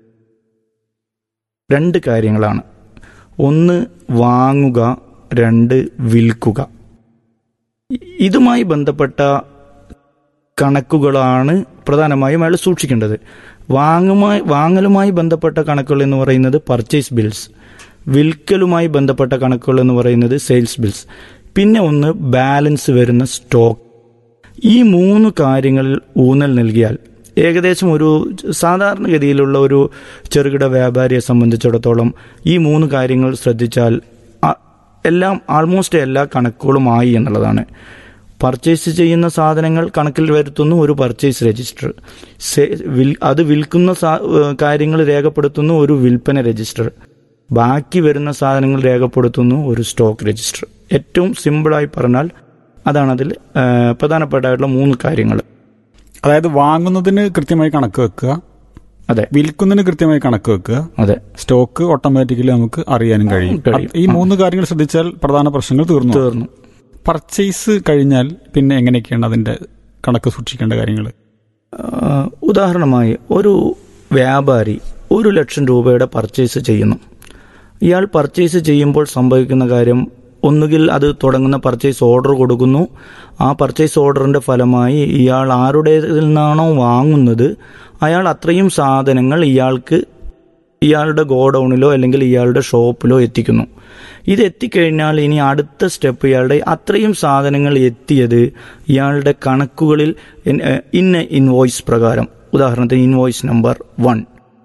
Speaker 7: രണ്ട് കാര്യങ്ങളാണ് ഒന്ന് വാങ്ങുക രണ്ട് വിൽക്കുക ഇതുമായി ബന്ധപ്പെട്ട കണക്കുകളാണ് പ്രധാനമായും അയാൾ സൂക്ഷിക്കേണ്ടത് വാങ്ങുമായി വാങ്ങലുമായി ബന്ധപ്പെട്ട കണക്കുകൾ എന്ന് പറയുന്നത് പർച്ചേസ് ബിൽസ് വിൽക്കലുമായി ബന്ധപ്പെട്ട കണക്കുകൾ എന്ന് പറയുന്നത് സെയിൽസ് ബിൽസ് പിന്നെ ഒന്ന് ബാലൻസ് വരുന്ന സ്റ്റോക്ക് ഈ മൂന്ന് കാര്യങ്ങളിൽ ഊന്നൽ നൽകിയാൽ ഏകദേശം ഒരു സാധാരണഗതിയിലുള്ള ഒരു ചെറുകിട വ്യാപാരിയെ സംബന്ധിച്ചിടത്തോളം ഈ മൂന്ന് കാര്യങ്ങൾ ശ്രദ്ധിച്ചാൽ അ- എല്ലാം ആൾമോസ്റ്റ് എല്ലാ കണക്കുകളുമായി എന്നുള്ളതാണ് പർച്ചേസ് ചെയ്യുന്ന സാധനങ്ങൾ കണക്കിൽ വരുത്തുന്നു ഒരു പർച്ചേസ് രജിസ്റ്റർ സെ- വിൽ- അത് വിൽക്കുന്ന സാ- ഏഹ് കാര്യങ്ങൾ രേഖപ്പെടുത്തുന്നു ഒരു വിൽപ്പന രജിസ്റ്റർ ബാക്കി വരുന്ന സാധനങ്ങൾ രേഖപ്പെടുത്തുന്നു ഒരു സ്റ്റോക്ക് രജിസ്റ്റർ ഏറ്റവും സിമ്പിളായി പറഞ്ഞാൽ അതാണ് അതിൽ ഏഹ്, പ്രധാനപ്പെട്ടായിട്ടുള്ള മൂന്ന് കാര്യങ്ങൾ
Speaker 6: അതായത് വാങ്ങുന്നതിന് കൃത്യമായി കണക്ക് വെക്കുക
Speaker 7: അതെ
Speaker 6: വിൽക്കുന്നതിന് കൃത്യമായി കണക്ക് വെക്കുക
Speaker 7: അതെ
Speaker 6: സ്റ്റോക്ക് ഓട്ടോമാറ്റിക്കലി നമുക്ക് അറിയാനും കഴിയും
Speaker 7: കഴിയും.
Speaker 6: അത് ഈ മൂന്ന് കാര്യങ്ങൾ ശ്രദ്ധിച്ചാൽ പ്രധാന പ്രശ്നങ്ങൾ തീർന്നു
Speaker 7: തീർന്നു
Speaker 6: പർച്ചേസ് കഴിഞ്ഞാൽ പിന്നെ എങ്ങനെയൊക്കെയാണ് അതിന്റെ കണക്ക് സൂക്ഷിക്കേണ്ട കാര്യങ്ങൾ
Speaker 7: ആഹ് ഉദാഹരണമായി ഒരു വ്യാപാരി ഒരു ലക്ഷം രൂപയുടെ പർച്ചേസ് ചെയ്യുന്നു ഇയാൾ പർച്ചേസ് ചെയ്യുമ്പോൾ സംഭവിക്കുന്ന കാര്യം ഒന്നുകിൽ അത് തുടങ്ങുന്ന പർച്ചേസ് ഓർഡർ കൊടുക്കുന്നു ആ പർച്ചേസ് ഓർഡറിന്റെ ഫലമായി ഇയാൾ ആരുടെ നിന്നാണോ വാങ്ങുന്നത് അയാൾ അത്രയും സാധനങ്ങൾ ഇയാൾക്ക് ഇയാളുടെ ഗോഡൌണിലോ അല്ലെങ്കിൽ ഇയാളുടെ ഷോപ്പിലോ എത്തിക്കുന്നു ഇത് എത്തിക്കഴിഞ്ഞാൽ ഇനി അടുത്ത സ്റ്റെപ്പ് ഇയാളുടെ അത്രയും സാധനങ്ങൾ എത്തിയത് ഇയാളുടെ കണക്കുകളിൽ ഇൻ- ഏഹ് ഇന്ന ഇൻവോയ്സ് പ്രകാരം ഉദാഹരണത്തിന് ഇൻവോയ്സ് നമ്പർ വൺ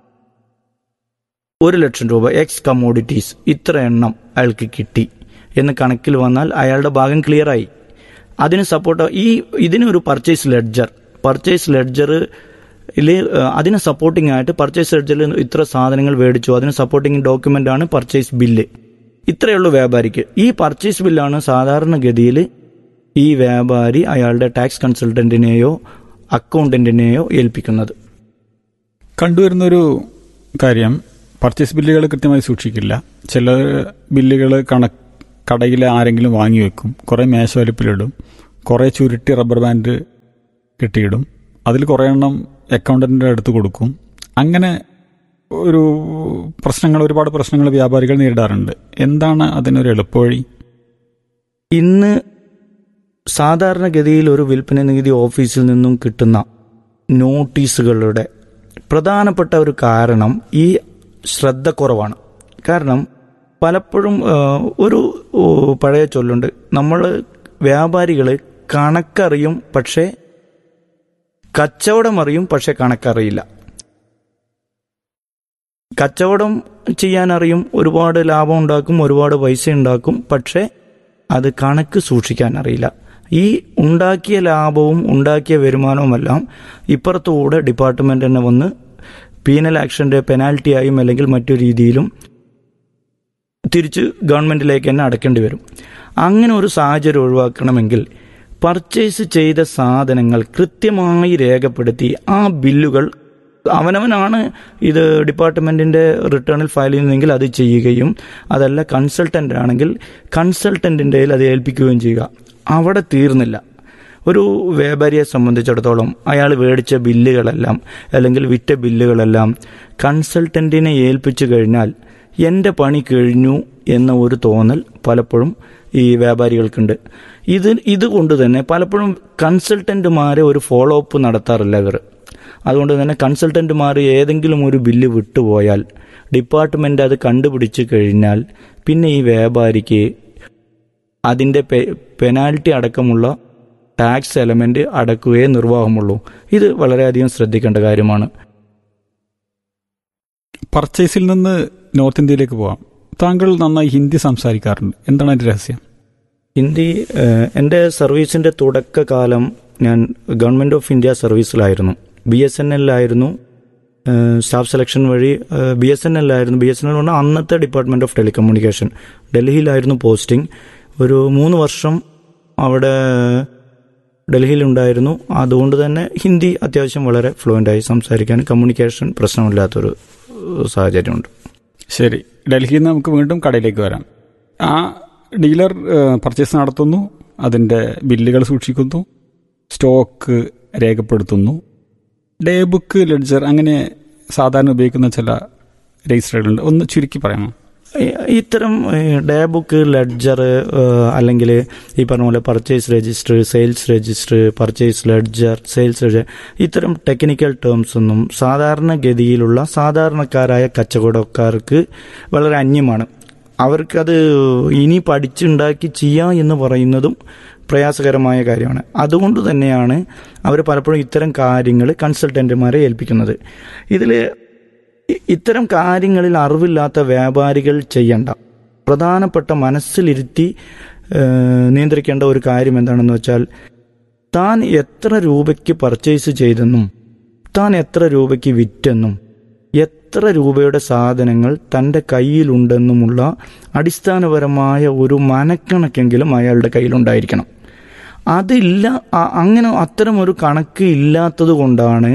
Speaker 7: ഒരു ലക്ഷം രൂപ എക്സ് കമ്മോഡിറ്റീസ് ഇത്ര എണ്ണം അയാൾക്ക് കിട്ടി എന്ന് കണക്കിൽ വന്നാൽ അയാളുടെ ഭാഗം ക്ലിയറായി അതിന് സപ്പോർട്ട് ഈ ഇതിനൊരു പർച്ചേസ് ലെഡ്ജർ പർച്ചേസ് ലെഡ്ജർ അതിന് സപ്പോർട്ടിംഗ് ആയിട്ട് പർച്ചേസ് ലെഡ്ജറിൽ ഇത്ര സാധനങ്ങൾ മേടിച്ചു അതിന് സപ്പോർട്ടിംഗ് ഡോക്യുമെന്റ് ആണ് പർച്ചേസ് ബില്ല് ഇത്രയുള്ള വ്യാപാരിക്ക് ഈ പർച്ചേസ് ബില്ലാണ് സാധാരണഗതിയിൽ ഈ വ്യാപാരി അയാളുടെ ടാക്സ് കൺസൾട്ടന്റിനെയോ അക്കൗണ്ടന്റിനെയോ ഏൽപ്പിക്കുന്നത്
Speaker 6: കണ്ടുവരുന്നൊരു കാര്യം പർച്ചേസ് ബില്ലുകൾ കൃത്യമായി സൂക്ഷിക്കില്ല ചില ബില്ലുകൾ കണ കടയിൽ ആരെങ്കിലും വാങ്ങി വെക്കും കുറേ മേശ വലിപ്പിലിടും കുറേ ചുരുട്ടി റബ്ബർ ബാൻഡ് കെട്ടിയിടും അതിൽ കുറേ എണ്ണം അക്കൗണ്ടന്റിൻ്റെ അടുത്ത് കൊടുക്കും അങ്ങനെ ഒരു പ്രശ്നങ്ങൾ ഒരുപാട് പ്രശ്നങ്ങൾ വ്യാപാരികൾ നേരിടാറുണ്ട് എന്താണ് അതിനൊരു എളുപ്പവഴി
Speaker 7: ഇന്ന് സാധാരണഗതിയിൽ ഒരു വിൽപ്പന നികുതി ഓഫീസിൽ നിന്നും കിട്ടുന്ന നോട്ടീസുകളുടെ പ്രധാനപ്പെട്ട ഒരു കാരണം ഈ ശ്രദ്ധക്കുറവാണ് കാരണം പലപ്പോഴും ആ, ഒരു ഓ, പഴയ ചൊല്ലുണ്ട് നമ്മൾ വ്യാപാരികൾ കണക്കറിയും പക്ഷേ കച്ചവടം അറിയും പക്ഷെ കണക്കറിയില്ല കച്ചവടം ചെയ്യാൻ അറിയും ഒരുപാട് ലാഭം ഉണ്ടാക്കും ഒരുപാട് പൈസ ഉണ്ടാക്കും പക്ഷെ അത് കണക്ക് സൂക്ഷിക്കാൻ അറിയില്ല ഈ ഉണ്ടാക്കിയ ലാഭവും ഉണ്ടാക്കിയ വരുമാനവുമെല്ലാം ഇപ്പുറത്തുകൂടെ ഡിപ്പാർട്ട്മെന്റ് തന്നെ വന്ന് പീനൽ ആക്ഷന്റെ പെനാൽറ്റിയായും അല്ലെങ്കിൽ മറ്റു രീതിയിലും തിരിച്ച് ഗവൺമെന്റിലേക്ക് തന്നെ അടയ്ക്കേണ്ടി വരും അങ്ങനെ ഒരു സാഹചര്യം ഒഴിവാക്കണമെങ്കിൽ പർച്ചേസ് ചെയ്ത സാധനങ്ങൾ കൃത്യമായി രേഖപ്പെടുത്തി ആ ബില്ലുകൾ അവനവനാണ് ഇത് ഡിപ്പാർട്ട്മെന്റിന്റെ റിട്ടേണിൽ ഫയൽ ചെയ്യുന്നതെങ്കിൽ അത് ചെയ്യുകയും അതല്ല കൺസൾട്ടന്റ് ആണെങ്കിൽ കൺസൾട്ടന്റിന്റെ കയ്യിൽ അത് ഏൽപ്പിക്കുകയും ചെയ്യുക അവിടെ തീർന്നില്ല ഒരു വ്യാപാരിയെ സംബന്ധിച്ചിടത്തോളം അയാൾ മേടിച്ച ബില്ലുകളെല്ലാം അല്ലെങ്കിൽ വിറ്റ ബില്ലുകളെല്ലാം കൺസൾട്ടന്റിനെ ഏൽപ്പിച്ചു കഴിഞ്ഞാൽ എൻ്റെ പണി കഴിഞ്ഞു എന്ന ഒരു തോന്നൽ പലപ്പോഴും ഈ വ്യാപാരികൾക്കുണ്ട് ഇത് ഇതുകൊണ്ട് തന്നെ പലപ്പോഴും കൺസൾട്ടന്റുമാരെ ഒരു ഫോളോ അപ്പ് നടത്താറില്ല ഇവർ അതുകൊണ്ട് തന്നെ കൺസൾട്ടന്റുമാർ ഏതെങ്കിലും ഒരു ബില്ല് വിട്ടുപോയാൽ ഡിപ്പാർട്ട്മെന്റ് അത് കണ്ടുപിടിച്ചു കഴിഞ്ഞാൽ പിന്നെ ഈ വ്യാപാരിക്ക് അതിൻ്റെ പെനാൽറ്റി അടക്കമുള്ള ടാക്സ് എലമെന്റ് അടക്കുകയേ നിർവാഹമുള്ളൂ ഇത് വളരെയധികം ശ്രദ്ധിക്കേണ്ട കാര്യമാണ്
Speaker 6: പർച്ചേസിൽ നിന്ന് നോർത്ത് ഇന്ത്യയിലേക്ക് പോവാം താങ്കൾ നന്നായി ഹിന്ദി സംസാരിക്കാറുണ്ട് എന്താണ് അതിന്റെ രഹസ്യം
Speaker 7: ഹിന്ദി ഏഹ്, എൻ്റെ സർവീസിൻ്റെ തുടക്കകാലം ഞാൻ ഗവൺമെൻറ് ഓഫ് ഇന്ത്യ സർവീസിലായിരുന്നു ബി എസ് എൻ എല്ലായിരുന്നു സ്റ്റാഫ് സെലക്ഷൻ വഴി ബി എസ് എൻ എല്ലായിരുന്നു ബി എസ് എൻ എൽ പറഞ്ഞാൽ അന്നത്തെ ഡിപ്പാർട്ട്മെൻറ്റ് ഓഫ് ടെലികമ്മ്യൂണിക്കേഷൻ ഡൽഹിയിലായിരുന്നു പോസ്റ്റിംഗ് ഒരു മൂന്ന് വർഷം അവിടെ ഡൽഹിയിലുണ്ടായിരുന്നു അതുകൊണ്ട് തന്നെ ഹിന്ദി അത്യാവശ്യം വളരെ ഫ്ലുവൻ്റായി സംസാരിക്കാൻ കമ്മ്യൂണിക്കേഷൻ പ്രശ്നമില്ലാത്തൊരു ഏഹ്, സാഹചര്യമുണ്ട്
Speaker 6: ശരി ഡൽഹിയിൽ നിന്ന് നമുക്ക് വീണ്ടും കടയിലേക്ക് വരാം ആ ഡീലർ പർച്ചേസ് നടത്തുന്നു അതിൻ്റെ ബില്ലുകൾ സൂക്ഷിക്കുന്നു സ്റ്റോക്ക് രേഖപ്പെടുത്തുന്നു ഡേ ബുക്ക് ലെഡ്ജർ അങ്ങനെ സാധാരണ ഉപയോഗിക്കുന്ന ചില രജിസ്റ്ററുകളുണ്ട് ഒന്ന് ചുരുക്കി പറയാമോ
Speaker 7: ഈ- ഇത്തരം ഡേ ബുക്ക് ലെഡ്ജർ അല്ലെങ്കിൽ ഈ പറഞ്ഞ പോലെ purchase register sales register purchase ledger sales ledger ഇത്തരം ടെക്നിക്കൽ ടേംസ് ഒന്നും സാധാരണഗതിയിലുള്ള സാധാരണക്കാരായ കച്ചവടക്കാർക്ക് വളരെ അന്യമാണ് അവർക്കത് ഇനി പഠിച്ചുണ്ടാക്കി ചെയ്യാം എന്ന് പറയുന്നതും പ്രയാസകരമായ കാര്യമാണ് അതുകൊണ്ട് തന്നെയാണ് അവർ പലപ്പോഴും ഇത്തരം കാര്യങ്ങൾ കൺസൾട്ടന്റുമാരെ ഏൽപ്പിക്കുന്നത് ഇതിൽ ഇ- ഇത്തരം കാര്യങ്ങളിൽ അറിവില്ലാത്ത വ്യാപാരികൾ ചെയ്യണ്ട പ്രധാനപ്പെട്ട മനസ്സിലിരുത്തി ഏഹ്, നിയന്ത്രിക്കേണ്ട ഒരു കാര്യം എന്താണെന്ന് വെച്ചാൽ താൻ എത്ര രൂപയ്ക്ക് പർച്ചേസ് ചെയ്തെന്നും താൻ എത്ര രൂപയ്ക്ക് വിറ്റെന്നും എത്ര രൂപയുടെ സാധനങ്ങൾ തൻ്റെ കയ്യിലുണ്ടെന്നുമുള്ള അടിസ്ഥാനപരമായ ഒരു മനക്കണക്കെങ്കിലും അയാളുടെ കയ്യിലുണ്ടായിരിക്കണം അതില്ല അ- അങ്ങനെ അത്തരം ഒരു കണക്ക് ഇല്ലാത്തത് കൊണ്ടാണ്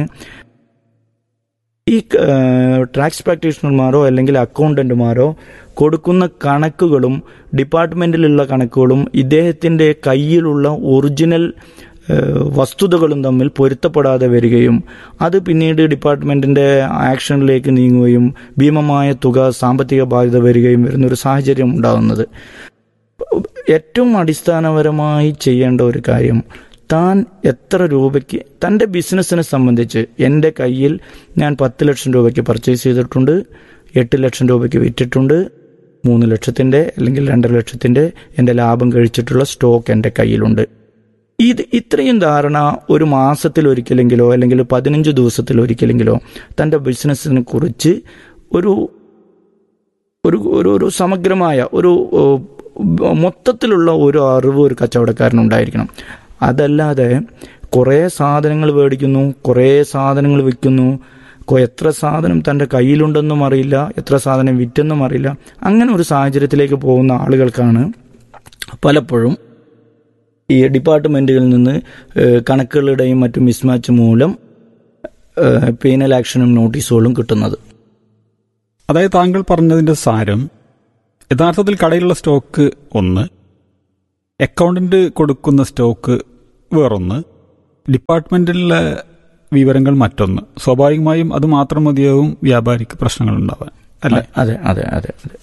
Speaker 7: ഈ ടാക്സ് പ്രാക്ടീഷണർമാരോ അല്ലെങ്കിൽ അക്കൗണ്ടന്റുമാരോ കൊടുക്കുന്ന കണക്കുകളും ഡിപ്പാർട്ട്മെന്റിലുള്ള കണക്കുകളും ഇദ്ദേഹത്തിന്റെ കയ്യിലുള്ള ഒറിജിനൽ ഏഹ്, വസ്തുതകളും തമ്മിൽ പൊരുത്തപ്പെടാതെ വരികയും അത് പിന്നീട് ഡിപ്പാർട്ട്മെന്റിന്റെ ആക്ഷനിലേക്ക് നീങ്ങുകയും ഭീമമായ തുക സാമ്പത്തിക ബാധ്യത വരികയും വരുന്ന ഒരു സാഹചര്യം ഉണ്ടാകുന്നത് ഏറ്റവും അടിസ്ഥാനപരമായി ചെയ്യേണ്ട ഒരു കാര്യം താൻ എത്ര രൂപയ്ക്ക് തൻ്റെ ബിസിനസ്സിനെ സംബന്ധിച്ച് എൻ്റെ കയ്യിൽ ഞാൻ പത്ത് ലക്ഷം രൂപയ്ക്ക് പർച്ചേസ് ചെയ്തിട്ടുണ്ട് എട്ട് ലക്ഷം രൂപയ്ക്ക് വിറ്റിട്ടുണ്ട് മൂന്ന് ലക്ഷത്തിൻ്റെ അല്ലെങ്കിൽ രണ്ടര ലക്ഷത്തിൻ്റെ എൻ്റെ ലാഭം കഴിച്ചിട്ടുള്ള സ്റ്റോക്ക് എൻ്റെ കയ്യിലുണ്ട് ഇത് ഇത്രയും ധാരണ ഒരു മാസത്തിൽ ഒരിക്കലെങ്കിലോ അല്ലെങ്കിൽ പതിനഞ്ച് ദിവസത്തിൽ ഒരിക്കലെങ്കിലോ തൻ്റെ ബിസിനസ്സിനെ കുറിച്ച് ഒരു ഒരു ഒരു ഒരു സമഗ്രമായ ഒരു ഏഹ്, മൊത്തത്തിലുള്ള ഒരു അറിവ് ഒരു കച്ചവടക്കാരനുണ്ടായിരിക്കണം അതല്ലാതെ കുറേ സാധനങ്ങൾ മേടിക്കുന്നു കുറേ സാധനങ്ങൾ വിൽക്കുന്നു കൊ- എത്ര സാധനം തൻ്റെ കയ്യിലുണ്ടെന്നും അറിയില്ല എത്ര സാധനം വിറ്റെന്നും അറിയില്ല അങ്ങനെ ഒരു സാഹചര്യത്തിലേക്ക് പോകുന്ന ആളുകൾക്കാണ് പലപ്പോഴും ഈ ഡിപ്പാർട്ട്മെന്റുകളിൽ നിന്ന് ഏഹ്, കണക്കുകളുടെയും മറ്റു മിസ്മാച്ച് മൂലം ഏഹ്, പീനൽ ആക്ഷനും നോട്ടീസുകളും കിട്ടുന്നത്
Speaker 6: അതായത് താങ്കൾ പറഞ്ഞതിന്റെ സാരം യഥാർത്ഥത്തിൽ കടയിലുള്ള സ്റ്റോക്ക് ഒന്ന് അക്കൗണ്ടന്റ് കൊടുക്കുന്ന സ്റ്റോക്ക് വേറൊന്ന് ഡിപ്പാർട്ട്മെന്റിലെ വിവരങ്ങൾ മറ്റൊന്ന് സ്വാഭാവികമായും അത് മാത്രം മതിയാവും വ്യാപാരിക്ക് പ്രശ്നങ്ങൾ ഉണ്ടാവാൻ അല്ലേ
Speaker 7: അതെ അതെ അതെ അതെ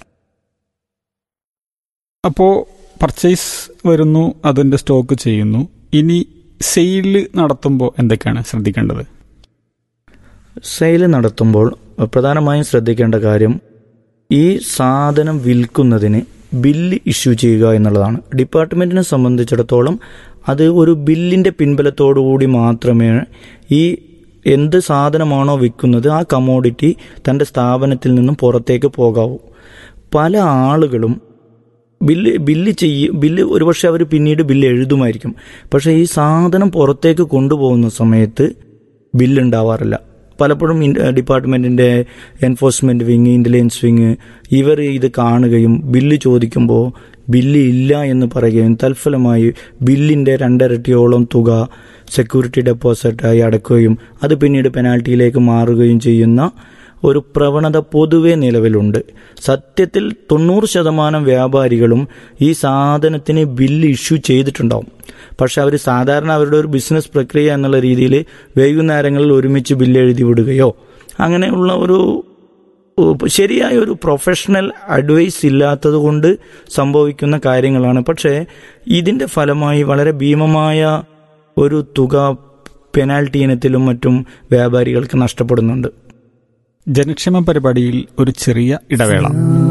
Speaker 6: അപ്പോ പർച്ചേസ് വരുന്നു അതിന്റെ സ്റ്റോക്ക് ചെയ്യുന്നു ഇനി സെയില് നടത്തുമ്പോൾ എന്തൊക്കെയാണ് ശ്രദ്ധിക്കേണ്ടത്
Speaker 7: സെയിൽ നടത്തുമ്പോൾ പ്രധാനമായും ശ്രദ്ധിക്കേണ്ട കാര്യം ഈ സാധനം വിൽക്കുന്നതിന് ബില്ല് ഇഷ്യൂ ചെയ്യുക എന്നുള്ളതാണ് ഡിപ്പാർട്ട്മെന്റിനെ സംബന്ധിച്ചിടത്തോളം അത് ഒരു ബില്ലിന്റെ പിൻബലത്തോടുകൂടി മാത്രമേ ഈ എന്ത് സാധനമാണോ വിൽക്കുന്നത് ആ കമോഡിറ്റി തന്റെ സ്ഥാപനത്തിൽ നിന്നും പുറത്തേക്ക് പോകാവൂ പല ആളുകളും ബില്ല് ബില്ല് ചെയ്യ ബില്ല് ഒരുപക്ഷെ അവർ പിന്നീട് ബില്ല് എഴുതുമായിരിക്കും പക്ഷേ ഈ സാധനം പുറത്തേക്ക് കൊണ്ടുപോകുന്ന സമയത്ത് ബില്ല് ഉണ്ടാവാറില്ല പലപ്പോഴും ഡിപ്പാർട്ട്മെന്റിന്റെ എൻഫോഴ്സ്മെന്റ് വിങ് ഇന്റലിജൻസ് വിങ് ഇവർ ഇത് കാണുകയും ബില്ല് ചോദിക്കുമ്പോൾ ബില്ല് ഇല്ല എന്ന് പറയുകയും തൽഫലമായി ബില്ലിന്റെ രണ്ടരട്ടിയോളം തുക സെക്യൂരിറ്റി ഡെപ്പോസിറ്റായി അടക്കുകയും അത് പിന്നീട് പെനാൽറ്റിയിലേക്ക് മാറുകയും ചെയ്യുന്ന ഒരു പ്രവണത പൊതുവെ നിലവിലുണ്ട് സത്യത്തിൽ തൊണ്ണൂറ് ശതമാനം വ്യാപാരികളും ഈ സാധനത്തിന് ബില്ല് ഇഷ്യൂ ചെയ്തിട്ടുണ്ടാവും പക്ഷെ അവർ സാധാരണ അവരുടെ ഒരു ബിസിനസ് പ്രക്രിയ എന്നുള്ള രീതിയിൽ വൈകുന്നേരങ്ങളിൽ ഒരുമിച്ച് ബില്ല് എഴുതി വിടുകയോ അങ്ങനെയുള്ള ഒരു ശരിയായ ഒരു പ്രൊഫഷണൽ അഡ്വൈസ് ഇല്ലാത്തത് കൊണ്ട് സംഭവിക്കുന്ന കാര്യങ്ങളാണ് പക്ഷേ ഇതിന്റെ ഫലമായി വളരെ ഭീമമായ ഒരു തുക പെനാൽറ്റി ഇനത്തിലും മറ്റും വ്യാപാരികൾക്ക് നഷ്ടപ്പെടുന്നുണ്ട്
Speaker 6: ജനക്ഷേമ പരിപാടിയിൽ ഒരു ചെറിയ ഇടവേള